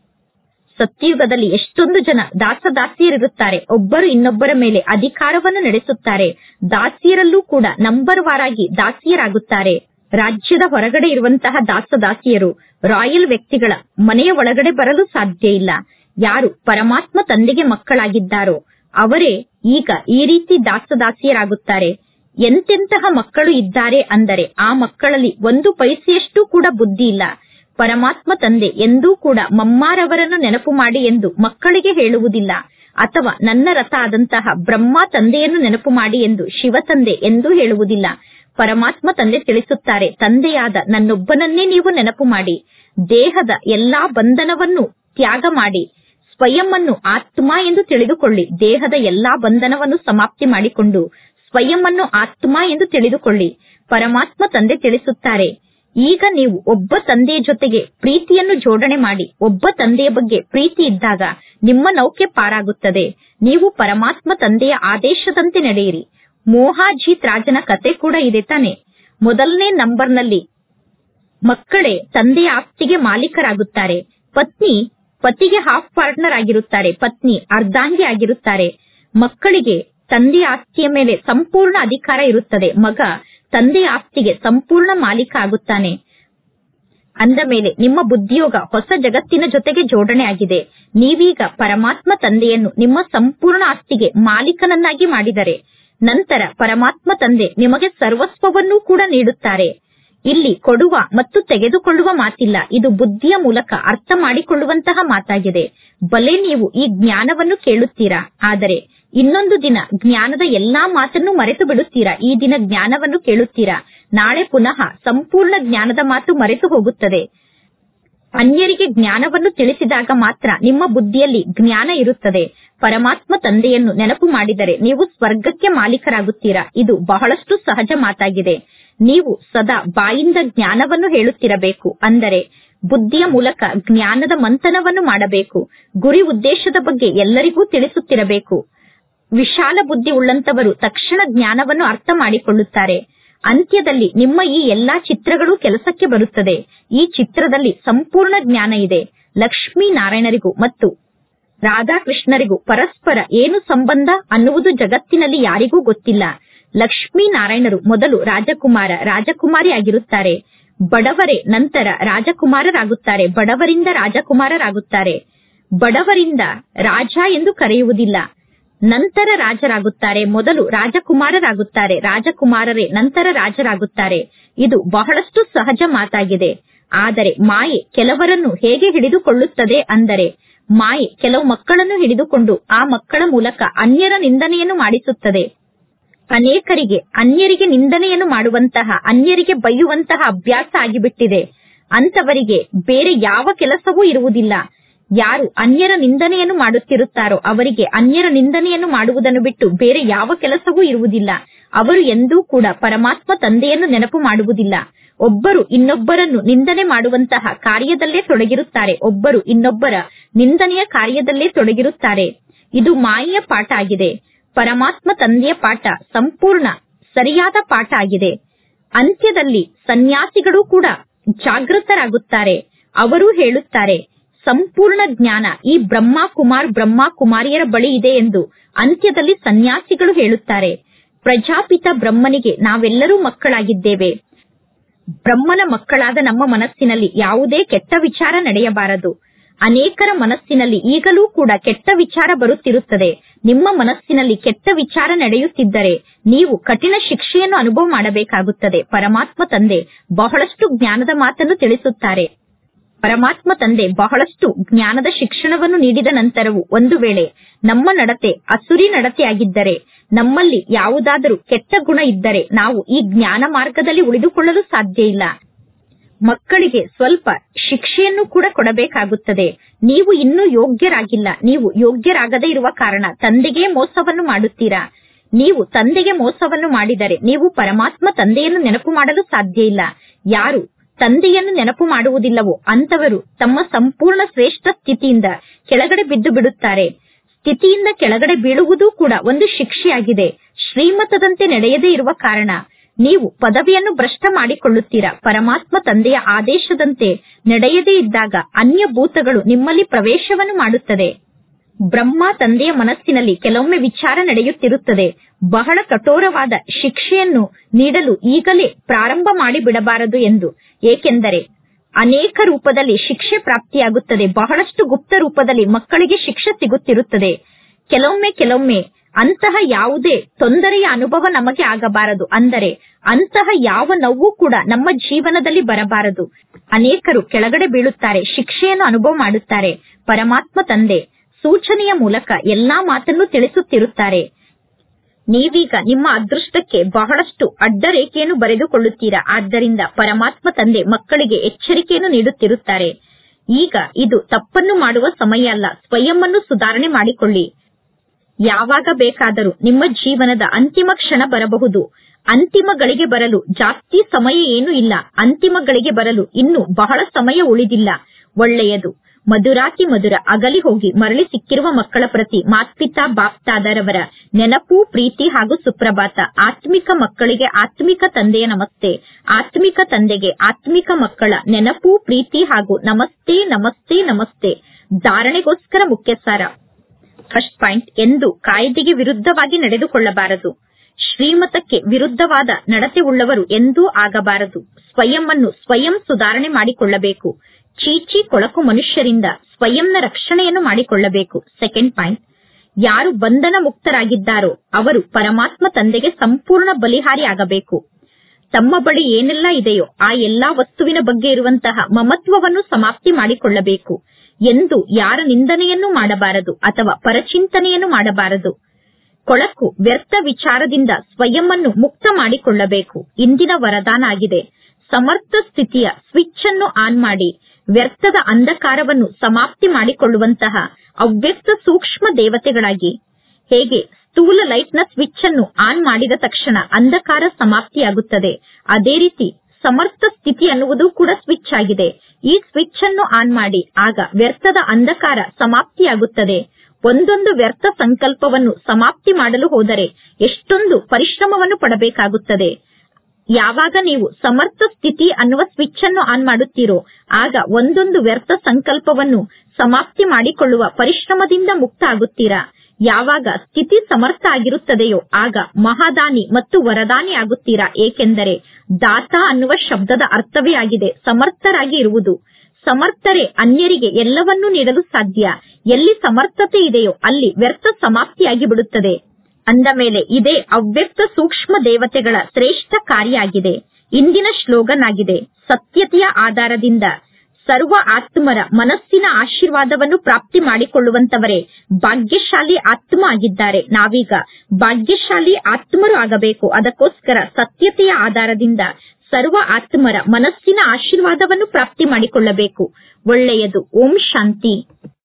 A: ಸತ್ಯಯುಗದಲ್ಲಿ ಎಷ್ಟೊಂದು ಜನ ದಾಸದಾಸಿಯರಿರುತ್ತಾರೆ ಒಬ್ಬರು ಇನ್ನೊಬ್ಬರ ಮೇಲೆ ಅಧಿಕಾರವನ್ನು ನಡೆಸುತ್ತಾರೆ ದಾಸಿಯರಲ್ಲೂ ಕೂಡ ನಂಬರ್ ವಾರಾಗಿ ದಾಸಿಯರಾಗುತ್ತಾರೆ ರಾಜ್ಯದ ಹೊರಗಡೆ ಇರುವಂತಹ ದಾಸದಾಸಿಯರು ರಾಯಲ್ ವ್ಯಕ್ತಿಗಳ ಮನೆಯ ಒಳಗಡೆ ಬರಲು ಸಾಧ್ಯ ಇಲ್ಲ ಯಾರು ಪರಮಾತ್ಮ ತಂದೆಗೆ ಮಕ್ಕಳಾಗಿದ್ದಾರೋ ಅವರೇ ಈಗ ಈ ರೀತಿ ದಾಸದಾಸಿಯರಾಗುತ್ತಾರೆ ಎಂತೆಂತಹ ಮಕ್ಕಳು ಇದ್ದಾರೆ ಅಂದರೆ ಆ ಮಕ್ಕಳಲ್ಲಿ ಒಂದು ಪೈಸೆಯಷ್ಟು ಕೂಡ ಬುದ್ಧಿ ಇಲ್ಲ ಪರಮಾತ್ಮ ತಂದೆ ಎಂದೂ ಕೂಡ ಮಮ್ಮಾರವರನ್ನು ನೆನಪು ಮಾಡಿ ಎಂದು ಮಕ್ಕಳಿಗೆ ಹೇಳುವುದಿಲ್ಲ ಅಥವಾ ನನ್ನ ರಥ ಆದಂತಹ ಬ್ರಹ್ಮ ತಂದೆಯನ್ನು ನೆನಪು ಮಾಡಿ ಎಂದು ಶಿವ ತಂದೆ ಎಂದೂ ಹೇಳುವುದಿಲ್ಲ ಪರಮಾತ್ಮ ತಂದೆ ತಿಳಿಸುತ್ತಾರೆ ತಂದೆಯಾದ ನನ್ನೊಬ್ಬನನ್ನೇ ನೀವು ನೆನಪು ಮಾಡಿ ದೇಹದ ಎಲ್ಲಾ ಬಂಧನವನ್ನು ತ್ಯಾಗ ಮಾಡಿ ಸ್ವಯಂವನ್ನು ಆತ್ಮ ಎಂದು ತಿಳಿದುಕೊಳ್ಳಿ ದೇಹದ ಎಲ್ಲಾ ಬಂಧನವನ್ನು ಸಮಾಪ್ತಿ ಮಾಡಿಕೊಂಡು ಸ್ವಯಂವನ್ನು ಆತ್ಮ ಎಂದು ತಿಳಿದುಕೊಳ್ಳಿ ಪರಮಾತ್ಮ ತಂದೆ ತಿಳಿಸುತ್ತಾರೆ ಈಗ ನೀವು ಒಬ್ಬ ತಂದೆಯ ಜೊತೆಗೆ ಪ್ರೀತಿಯನ್ನು ಜೋಡಣೆ ಮಾಡಿ ಒಬ್ಬ ತಂದೆಯ ಬಗ್ಗೆ ಪ್ರೀತಿ ಇದ್ದಾಗ ನಿಮ್ಮ ನೌಕೆ ಪಾರಾಗುತ್ತದೆ ನೀವು ಪರಮಾತ್ಮ ತಂದೆಯ ಆದೇಶದಂತೆ ನಡೆಯಿರಿ ಮೋಹಾಜೀತ್ ರಾಜನ ಕತೆ ಕೂಡ ಇದೆ ತಾನೆ ಮೊದಲನೇ ನಂಬರ್ನಲ್ಲಿ ಮಕ್ಕಳೇ ತಂದೆಯ ಆಸ್ತಿಗೆ ಮಾಲೀಕರಾಗುತ್ತಾರೆ ಪತ್ನಿ ಪತಿಗೆ ಹಾಫ್ ಪಾರ್ಟ್ನರ್ ಆಗಿರುತ್ತಾರೆ ಪತ್ನಿ ಅರ್ಧಾಂಗಿ ಆಗಿರುತ್ತಾರೆ ಮಕ್ಕಳಿಗೆ ತಂದೆಯ ಆಸ್ತಿಯ ಮೇಲೆ ಸಂಪೂರ್ಣ ಅಧಿಕಾರ ಇರುತ್ತದೆ ಮಗ ತಂದೆಯ ಆಸ್ತಿಗೆ ಸಂಪೂರ್ಣ ಮಾಲೀಕ ಆಗುತ್ತಾನೆ ಅಂದ ಮೇಲೆ ನಿಮ್ಮ ಬುದ್ಧಿಯೋಗ ಹೊಸ ಜಗತ್ತಿನ ಜೊತೆಗೆ ಜೋಡಣೆ ಆಗಿದೆ ನೀವೀಗ ಪರಮಾತ್ಮ ತಂದೆಯನ್ನು ನಿಮ್ಮ ಸಂಪೂರ್ಣ ಆಸ್ತಿಗೆ ಮಾಲೀಕನನ್ನಾಗಿ ಮಾಡಿದರೆ ನಂತರ ಪರಮಾತ್ಮ ತಂದೆ ನಿಮಗೆ ಸರ್ವಸ್ವವನ್ನೂ ಕೂಡ ನೀಡುತ್ತಾರೆ ಇಲ್ಲಿ ಕೊಡುವ ಮತ್ತು ತೆಗೆದುಕೊಳ್ಳುವ ಮಾತಿಲ್ಲ ಇದು ಬುದ್ಧಿಯ ಮೂಲಕ ಅರ್ಥ ಮಾಡಿಕೊಳ್ಳುವಂತಹ ಮಾತಾಗಿದೆ ಬಲೆ ನೀವು ಈ ಜ್ಞಾನವನ್ನು ಕೇಳುತ್ತೀರಾ ಆದರೆ ಇನ್ನೊಂದು ದಿನ ಜ್ಞಾನದ ಎಲ್ಲಾ ಮಾತನ್ನು ಮರೆತು ಬಿಡುತ್ತೀರಾ ಈ ದಿನ ಜ್ಞಾನವನ್ನು ಕೇಳುತ್ತೀರಾ ನಾಳೆ ಪುನಃ ಸಂಪೂರ್ಣ ಜ್ಞಾನದ ಮಾತು ಮರೆತು ಹೋಗುತ್ತದೆ ಅನ್ಯರಿಗೆ ಜ್ಞಾನವನ್ನು ತಿಳಿಸಿದಾಗ ಮಾತ್ರ ನಿಮ್ಮ ಬುದ್ಧಿಯಲ್ಲಿ ಜ್ಞಾನ ಇರುತ್ತದೆ ಪರಮಾತ್ಮ ತಂದೆಯನ್ನು ನೆನಪು ಮಾಡಿದರೆ ನೀವು ಸ್ವರ್ಗಕ್ಕೆ ಮಾಲೀಕರಾಗುತ್ತೀರಾ ಇದು ಬಹಳಷ್ಟು ಸಹಜ ಮಾತಾಗಿದೆ ನೀವು ಸದಾ ಬಾಯಿಂದ ಜ್ಞಾನವನ್ನು ಹೇಳುತ್ತಿರಬೇಕು ಅಂದರೆ ಬುದ್ಧಿಯ ಮೂಲಕ ಜ್ಞಾನದ ಮಂಥನವನ್ನು ಮಾಡಬೇಕು ಗುರಿ ಉದ್ದೇಶದ ಬಗ್ಗೆ ಎಲ್ಲರಿಗೂ ತಿಳಿಸುತ್ತಿರಬೇಕು ವಿಶಾಲ ಬುದ್ಧಿ ಉಳ್ಳಂತವರು ತಕ್ಷಣ ಜ್ಞಾನವನ್ನು ಅರ್ಥ ಮಾಡಿಕೊಳ್ಳುತ್ತಾರೆ ಅಂತ್ಯದಲ್ಲಿ ನಿಮ್ಮ ಈ ಎಲ್ಲಾ ಚಿತ್ರಗಳು ಕೆಲಸಕ್ಕೆ ಬರುತ್ತದೆ ಈ ಚಿತ್ರದಲ್ಲಿ ಸಂಪೂರ್ಣ ಜ್ಞಾನ ಇದೆ ಲಕ್ಷ್ಮೀ ನಾರಾಯಣರಿಗೂ ಮತ್ತು ರಾಧಾಕೃಷ್ಣರಿಗೂ ಪರಸ್ಪರ ಏನು ಸಂಬಂಧ ಅನ್ನುವುದು ಜಗತ್ತಿನಲ್ಲಿ ಯಾರಿಗೂ ಗೊತ್ತಿಲ್ಲ ಲಕ್ಷ್ಮೀ ನಾರಾಯಣರು ಮೊದಲು ರಾಜಕುಮಾರ ರಾಜಕುಮಾರಿ ಆಗಿರುತ್ತಾರೆ ಬಡವರೇ ನಂತರ ರಾಜಕುಮಾರರಾಗುತ್ತಾರೆ ಬಡವರಿಂದ ರಾಜಕುಮಾರರಾಗುತ್ತಾರೆ ಬಡವರಿಂದ ರಾಜ ಎಂದು ಕರೆಯುವುದಿಲ್ಲ ನಂತರ ರಾಜರಾಗುತ್ತಾರೆ ಮೊದಲು ರಾಜಕುಮಾರರಾಗುತ್ತಾರೆ ರಾಜಕುಮಾರರೇ ನಂತರ ರಾಜರಾಗುತ್ತಾರೆ ಇದು ಬಹಳಷ್ಟು ಸಹಜ ಮಾತಾಗಿದೆ ಆದರೆ ಮಾಯೆ ಕೆಲವರನ್ನು ಹೇಗೆ ಹಿಡಿದುಕೊಳ್ಳುತ್ತದೆ ಅಂದರೆ ಮಾಯೆ ಕೆಲವು ಮಕ್ಕಳನ್ನು ಹಿಡಿದುಕೊಂಡು ಆ ಮಕ್ಕಳ ಮೂಲಕ ಅನ್ಯರ ನಿಂದನೆಯನ್ನು ಮಾಡಿಸುತ್ತದೆ ಅನೇಕರಿಗೆ ಅನ್ಯರಿಗೆ ನಿಂದನೆಯನ್ನು ಮಾಡುವಂತಹ ಅನ್ಯರಿಗೆ ಬೈಯುವಂತಹ ಅಭ್ಯಾಸ ಆಗಿಬಿಟ್ಟಿದೆ ಅಂತವರಿಗೆ ಬೇರೆ ಯಾವ ಕೆಲಸವೂ ಇರುವುದಿಲ್ಲ ಯಾರು ಅನ್ಯರ ನಿಂದನೆಯನ್ನು ಮಾಡುತ್ತಿರುತ್ತಾರೋ ಅವರಿಗೆ ಅನ್ಯರ ನಿಂದನೆಯನ್ನು ಮಾಡುವುದನ್ನು ಬಿಟ್ಟು ಬೇರೆ ಯಾವ ಕೆಲಸವೂ ಇರುವುದಿಲ್ಲ ಅವರು ಎಂದೂ ಕೂಡ ಪರಮಾತ್ಮ ತಂದೆಯನ್ನು ನೆನಪು ಮಾಡುವುದಿಲ್ಲ ಒಬ್ಬರು ಇನ್ನೊಬ್ಬರನ್ನು ನಿಂದನೆ ಮಾಡುವಂತಹ ಕಾರ್ಯದಲ್ಲೇ ತೊಡಗಿರುತ್ತಾರೆ ಒಬ್ಬರು ಇನ್ನೊಬ್ಬರ ನಿಂದನೆಯ ಕಾರ್ಯದಲ್ಲೇ ತೊಡಗಿರುತ್ತಾರೆ ಇದು ಮಾಯೆಯ ಪಾಠ ಆಗಿದೆ ಪರಮಾತ್ಮ ತಂದೆಯ ಪಾಠ ಸಂಪೂರ್ಣ ಸರಿಯಾದ ಪಾಠ ಆಗಿದೆ ಅಂತ್ಯದಲ್ಲಿ ಸನ್ಯಾಸಿಗಳು ಕೂಡ ಜಾಗೃತರಾಗುತ್ತಾರೆ ಅವರು ಹೇಳುತ್ತಾರೆ ಸಂಪೂರ್ಣ ಜ್ಞಾನ ಈ ಬ್ರಹ್ಮ ಕುಮಾರ್ ಬ್ರಹ್ಮ ಕುಮಾರಿಯರ ಬಳಿ ಇದೆ ಎಂದು ಅಂತ್ಯದಲ್ಲಿ ಸನ್ಯಾಸಿಗಳು ಹೇಳುತ್ತಾರೆ ಪ್ರಜಾಪಿತ ಬ್ರಹ್ಮನಿಗೆ ನಾವೆಲ್ಲರೂ ಮಕ್ಕಳಾಗಿದ್ದೇವೆ ಬ್ರಹ್ಮನ ಮಕ್ಕಳಾದ ನಮ್ಮ ಮನಸ್ಸಿನಲ್ಲಿ ಯಾವುದೇ ಕೆಟ್ಟ ವಿಚಾರ ನಡೆಯಬಾರದು ಅನೇಕರ ಮನಸ್ಸಿನಲ್ಲಿ ಈಗಲೂ ಕೂಡ ಕೆಟ್ಟ ವಿಚಾರ ಬರುತ್ತಿರುತ್ತದೆ ನಿಮ್ಮ ಮನಸ್ಸಿನಲ್ಲಿ ಕೆಟ್ಟ ವಿಚಾರ ನಡೆಯುತ್ತಿದ್ದರೆ ನೀವು ಕಠಿಣ ಶಿಕ್ಷೆಯನ್ನು ಅನುಭವ ಮಾಡಬೇಕಾಗುತ್ತದೆ ಪರಮಾತ್ಮ ತಂದೆ ಬಹಳಷ್ಟು ಜ್ಞಾನದ ಮಾತನ್ನು ತಿಳಿಸುತ್ತಾರೆ ಪರಮಾತ್ಮ ತಂದೆ ಬಹಳಷ್ಟು ಜ್ಞಾನದ ಶಿಕ್ಷಣವನ್ನು ನೀಡಿದ ನಂತರವೂ ಒಂದು ವೇಳೆ ನಮ್ಮ ನಡತೆ ಅಸುರಿ ನಡತೆಯಾಗಿದ್ದರೆ ನಮ್ಮಲ್ಲಿ ಯಾವುದಾದರೂ ಕೆಟ್ಟ ಗುಣ ಇದ್ದರೆ ನಾವು ಈ ಜ್ಞಾನ ಮಾರ್ಗದಲ್ಲಿ ಉಳಿದುಕೊಳ್ಳಲು ಸಾಧ್ಯ ಇಲ್ಲ ಮಕ್ಕಳಿಗೆ ಸ್ವಲ್ಪ ಶಿಕ್ಷೆಯನ್ನು ಕೂಡ ಕೊಡಬೇಕಾಗುತ್ತದೆ ನೀವು ಇನ್ನೂ ಯೋಗ್ಯರಾಗಿಲ್ಲ ನೀವು ಯೋಗ್ಯರಾಗದೇ ಇರುವ ಕಾರಣ ತಂದೆಗೆ ಮೋಸವನ್ನು ಮಾಡುತ್ತೀರಾ ನೀವು ತಂದೆಗೆ ಮೋಸವನ್ನು ಮಾಡಿದರೆ ನೀವು ಪರಮಾತ್ಮ ತಂದೆಯನ್ನು ನೆನಪು ಮಾಡಲು ಸಾಧ್ಯ ಇಲ್ಲ ಯಾರು ತಂದೆಯನ್ನು ನೆನಪು ಮಾಡುವುದಿಲ್ಲವೋ ಅಂತವರು ತಮ್ಮ ಸಂಪೂರ್ಣ ಶ್ರೇಷ್ಠ ಸ್ಥಿತಿಯಿಂದ ಕೆಳಗಡೆ ಬಿದ್ದು ಬಿಡುತ್ತಾರೆ ಸ್ಥಿತಿಯಿಂದ ಕೆಳಗಡೆ ಬೀಳುವುದೂ ಕೂಡ ಒಂದು ಶಿಕ್ಷೆಯಾಗಿದೆ ಶ್ರೀಮತದಂತೆ ನಡೆಯದೇ ಇರುವ ಕಾರಣ ನೀವು ಪದವಿಯನ್ನು ಭ್ರಷ್ಟ ಮಾಡಿಕೊಳ್ಳುತ್ತೀರಾ ಪರಮಾತ್ಮ ತಂದೆಯ ಆದೇಶದಂತೆ ನಡೆಯದೇ ಇದ್ದಾಗ ಅನ್ಯ ಭೂತಗಳು ನಿಮ್ಮಲ್ಲಿ ಪ್ರವೇಶವನ್ನು ಮಾಡುತ್ತದೆ ಬ್ರಹ್ಮ ತಂದೆಯ ಮನಸ್ಸಿನಲ್ಲಿ ಕೆಲವೊಮ್ಮೆ ವಿಚಾರ ನಡೆಯುತ್ತಿರುತ್ತದೆ ಬಹಳ ಕಠೋರವಾದ ಶಿಕ್ಷೆಯನ್ನು ನೀಡಲು ಈಗಲೇ ಪ್ರಾರಂಭ ಮಾಡಿಬಿಡಬಾರದು ಎಂದು ಏಕೆಂದರೆ ಅನೇಕ ರೂಪದಲ್ಲಿ ಶಿಕ್ಷೆ ಪ್ರಾಪ್ತಿಯಾಗುತ್ತದೆ ಬಹಳಷ್ಟು ಗುಪ್ತ ರೂಪದಲ್ಲಿ ಮಕ್ಕಳಿಗೆ ಶಿಕ್ಷೆ ಸಿಗುತ್ತಿರುತ್ತದೆ ಕೆಲವೊಮ್ಮೆ ಕೆಲವೊಮ್ಮೆ ಅಂತಹ ಯಾವುದೇ ತೊಂದರೆಯ ಅನುಭವ ನಮಗೆ ಆಗಬಾರದು ಅಂದರೆ ಅಂತಹ ಯಾವ ನೋವು ಕೂಡ ನಮ್ಮ ಜೀವನದಲ್ಲಿ ಬರಬಾರದು ಅನೇಕರು ಕೆಳಗಡೆ ಬೀಳುತ್ತಾರೆ ಶಿಕ್ಷೆಯನ್ನು ಅನುಭವ ಮಾಡುತ್ತಾರೆ ಪರಮಾತ್ಮ ತಂದೆ ಸೂಚನೆಯ ಮೂಲಕ ಎಲ್ಲಾ ಮಾತನ್ನು ತಿಳಿಸುತ್ತಿರುತ್ತಾರೆ ನೀವೀಗ ನಿಮ್ಮ ಅದೃಷ್ಟಕ್ಕೆ ಬಹಳಷ್ಟು ಅಡ್ಡರೇಖೆಯನ್ನು ಬರೆದುಕೊಳ್ಳುತ್ತೀರಾ ಆದ್ದರಿಂದ ಪರಮಾತ್ಮ ತಂದೆ ಮಕ್ಕಳಿಗೆ ಎಚ್ಚರಿಕೆಯನ್ನು ನೀಡುತ್ತಿರುತ್ತಾರೆ ಈಗ ಇದು ತಪ್ಪನ್ನು ಮಾಡುವ ಸಮಯ ಅಲ್ಲ ಸ್ವಯಂವನ್ನು ಸುಧಾರಣೆ ಮಾಡಿಕೊಳ್ಳಿ ಯಾವಾಗ ಬೇಕಾದರೂ ನಿಮ್ಮ ಜೀವನದ ಅಂತಿಮ ಕ್ಷಣ ಬರಬಹುದು ಅಂತಿಮ ಗಳಿಗೆ ಬರಲು ಜಾಸ್ತಿ ಸಮಯ ಏನೂ ಇಲ್ಲ ಅಂತಿಮ ಗಳಿಗೆ ಬರಲು ಇನ್ನು ಬಹಳ ಸಮಯ ಉಳಿದಿಲ್ಲ ಒಳ್ಳೆಯದು ಮಧುರಾತಿ ಮಧುರ ಅಗಲಿ ಹೋಗಿ ಮರಳಿ ಸಿಕ್ಕಿರುವ ಮಕ್ಕಳ ಪ್ರತಿ ಮಾತ್ಪಿತಾ ಬಾಪ್ತಾದರವರ ನೆನಪು ಪ್ರೀತಿ ಹಾಗೂ ಸುಪ್ರಭಾತ ಆತ್ಮಿಕ ಮಕ್ಕಳಿಗೆ ಆತ್ಮಿಕ ತಂದೆಯ ನಮಸ್ತೆ ಆತ್ಮಿಕ ತಂದೆಗೆ ಆತ್ಮಿಕ ಮಕ್ಕಳ ನೆನಪು ಪ್ರೀತಿ ಹಾಗೂ ನಮಸ್ತೆ ನಮಸ್ತೆ ನಮಸ್ತೆ ಧಾರಣೆಗೋಸ್ಕರ ಮುಖ್ಯ ಸಾರ ಫಸ್ಟ್ ಪಾಯಿಂಟ್ ಎಂದು ಕಾಯ್ದೆಗೆ ವಿರುದ್ಧವಾಗಿ ನಡೆದುಕೊಳ್ಳಬಾರದು ಶ್ರೀಮತಕ್ಕೆ ವಿರುದ್ಧವಾದ ನಡತೆ ಉಳ್ಳವರು ಎಂದೂ ಆಗಬಾರದು ಸ್ವಯಂವನ್ನು ಸ್ವಯಂ ಸುಧಾರಣೆ ಮಾಡಿಕೊಳ್ಳಬೇಕು ಚೀಚಿ ಕೊಳಕು ಮನುಷ್ಯರಿಂದ ಸ್ವಯಂನ ರಕ್ಷಣೆಯನ್ನು ಮಾಡಿಕೊಳ್ಳಬೇಕು ಸೆಕೆಂಡ್ ಪಾಯಿಂಟ್ ಯಾರು ಬಂಧನ ಮುಕ್ತರಾಗಿದ್ದಾರೋ ಅವರು ಪರಮಾತ್ಮ ತಂದೆಗೆ ಸಂಪೂರ್ಣ ಬಲಿಹಾರಿ ಆಗಬೇಕು ತಮ್ಮ ಬಳಿ ಏನೆಲ್ಲ ಇದೆಯೋ ಆ ಎಲ್ಲಾ ವಸ್ತುವಿನ ಬಗ್ಗೆ ಇರುವಂತಹ ಮಮತ್ವವನ್ನು ಸಮಾಪ್ತಿ ಮಾಡಿಕೊಳ್ಳಬೇಕು ಎಂದು ಯಾರ ನಿಂದನೆಯನ್ನು ಮಾಡಬಾರದು ಅಥವಾ ಪರಚಿಂತನೆಯನ್ನು ಮಾಡಬಾರದು ಕೊಳಕು ವ್ಯರ್ಥ ವಿಚಾರದಿಂದ ಸ್ವಯಂವನ್ನು ಮುಕ್ತ ಮಾಡಿಕೊಳ್ಳಬೇಕು ಇಂದಿನ ವರದಾನ ಆಗಿದೆ ಸಮರ್ಥ ಸ್ಥಿತಿಯ ಸ್ವಿಚ್ ಅನ್ನು ಆನ್ ಮಾಡಿ ವ್ಯರ್ಥದ ಅಂಧಕಾರವನ್ನು ಸಮಾಪ್ತಿ ಮಾಡಿಕೊಳ್ಳುವಂತಹ ಅವ್ಯಕ್ತ ಸೂಕ್ಷ್ಮ ದೇವತೆಗಳಾಗಿ ಹೇಗೆ ಸ್ಥೂಲ ಲೈಟ್ನ ಸ್ವಿಚ್ ಅನ್ನು ಆನ್ ಮಾಡಿದ ತಕ್ಷಣ ಅಂಧಕಾರ ಸಮಾಪ್ತಿಯಾಗುತ್ತದೆ ಅದೇ ರೀತಿ ಸಮರ್ಥ ಸ್ಥಿತಿ ಅನ್ನುವುದು ಕೂಡ ಸ್ವಿಚ್ ಆಗಿದೆ ಈ ಸ್ವಿಚ್ ಅನ್ನು ಆನ್ ಮಾಡಿ ಆಗ ವ್ಯರ್ಥದ ಅಂಧಕಾರ ಸಮಾಪ್ತಿಯಾಗುತ್ತದೆ ಒಂದೊಂದು ವ್ಯರ್ಥ ಸಂಕಲ್ಪವನ್ನು ಸಮಾಪ್ತಿ ಮಾಡಲು ಹೋದರೆ ಎಷ್ಟೊಂದು ಪರಿಶ್ರಮವನ್ನು ಪಡಬೇಕಾಗುತ್ತದೆ ಯಾವಾಗ ನೀವು ಸಮರ್ಥ ಸ್ಥಿತಿ ಅನ್ನುವ ಸ್ವಿಚ್ ಅನ್ನು ಆನ್ ಮಾಡುತ್ತೀರೋ ಆಗ ಒಂದೊಂದು ವ್ಯರ್ಥ ಸಂಕಲ್ಪವನ್ನು ಸಮಾಪ್ತಿ ಮಾಡಿಕೊಳ್ಳುವ ಪರಿಶ್ರಮದಿಂದ ಮುಕ್ತ ಆಗುತ್ತೀರಾ ಯಾವಾಗ ಸ್ಥಿತಿ ಸಮರ್ಥ ಆಗಿರುತ್ತದೆಯೋ ಆಗ ಮಹಾದಾನಿ ಮತ್ತು ವರದಾನಿ ಆಗುತ್ತೀರಾ ಏಕೆಂದರೆ ದಾತ ಅನ್ನುವ ಶಬ್ದದ ಅರ್ಥವೇ ಆಗಿದೆ ಸಮರ್ಥರಾಗಿ ಇರುವುದು ಸಮರ್ಥರೇ ಅನ್ಯರಿಗೆ ಎಲ್ಲವನ್ನೂ ನೀಡಲು ಸಾಧ್ಯ ಎಲ್ಲಿ ಸಮರ್ಥತೆ ಇದೆಯೋ ಅಲ್ಲಿ ವ್ಯರ್ಥ ಸಮಾಪ್ತಿಯಾಗಿ ಬಿಡುತ್ತದೆ ಅಂದ ಮೇಲೆ ಇದೇ ಅವ್ಯಕ್ತ ಸೂಕ್ಷ್ಮ ದೇವತೆಗಳ ಶ್ರೇಷ್ಠ ಕಾರ್ಯ ಆಗಿದೆ ಇಂದಿನ ಶ್ಲೋಗನ್ ಆಗಿದೆ ಸತ್ಯತೆಯ ಆಧಾರದಿಂದ ಸರ್ವ ಆತ್ಮರ ಮನಸ್ಸಿನ ಆಶೀರ್ವಾದವನ್ನು ಪ್ರಾಪ್ತಿ ಮಾಡಿಕೊಳ್ಳುವಂತವರೇ ಭಾಗ್ಯಶಾಲಿ ಆತ್ಮ ಆಗಿದ್ದಾರೆ ನಾವೀಗ ಭಾಗ್ಯಶಾಲಿ ಆತ್ಮರು ಆಗಬೇಕು ಅದಕ್ಕೋಸ್ಕರ ಸತ್ಯತೆಯ ಆಧಾರದಿಂದ ಸರ್ವ ಆತ್ಮರ ಮನಸ್ಸಿನ ಆಶೀರ್ವಾದವನ್ನು ಪ್ರಾಪ್ತಿ ಮಾಡಿಕೊಳ್ಳಬೇಕು ಒಳ್ಳೆಯದು ಓಂ ಶಾಂತಿ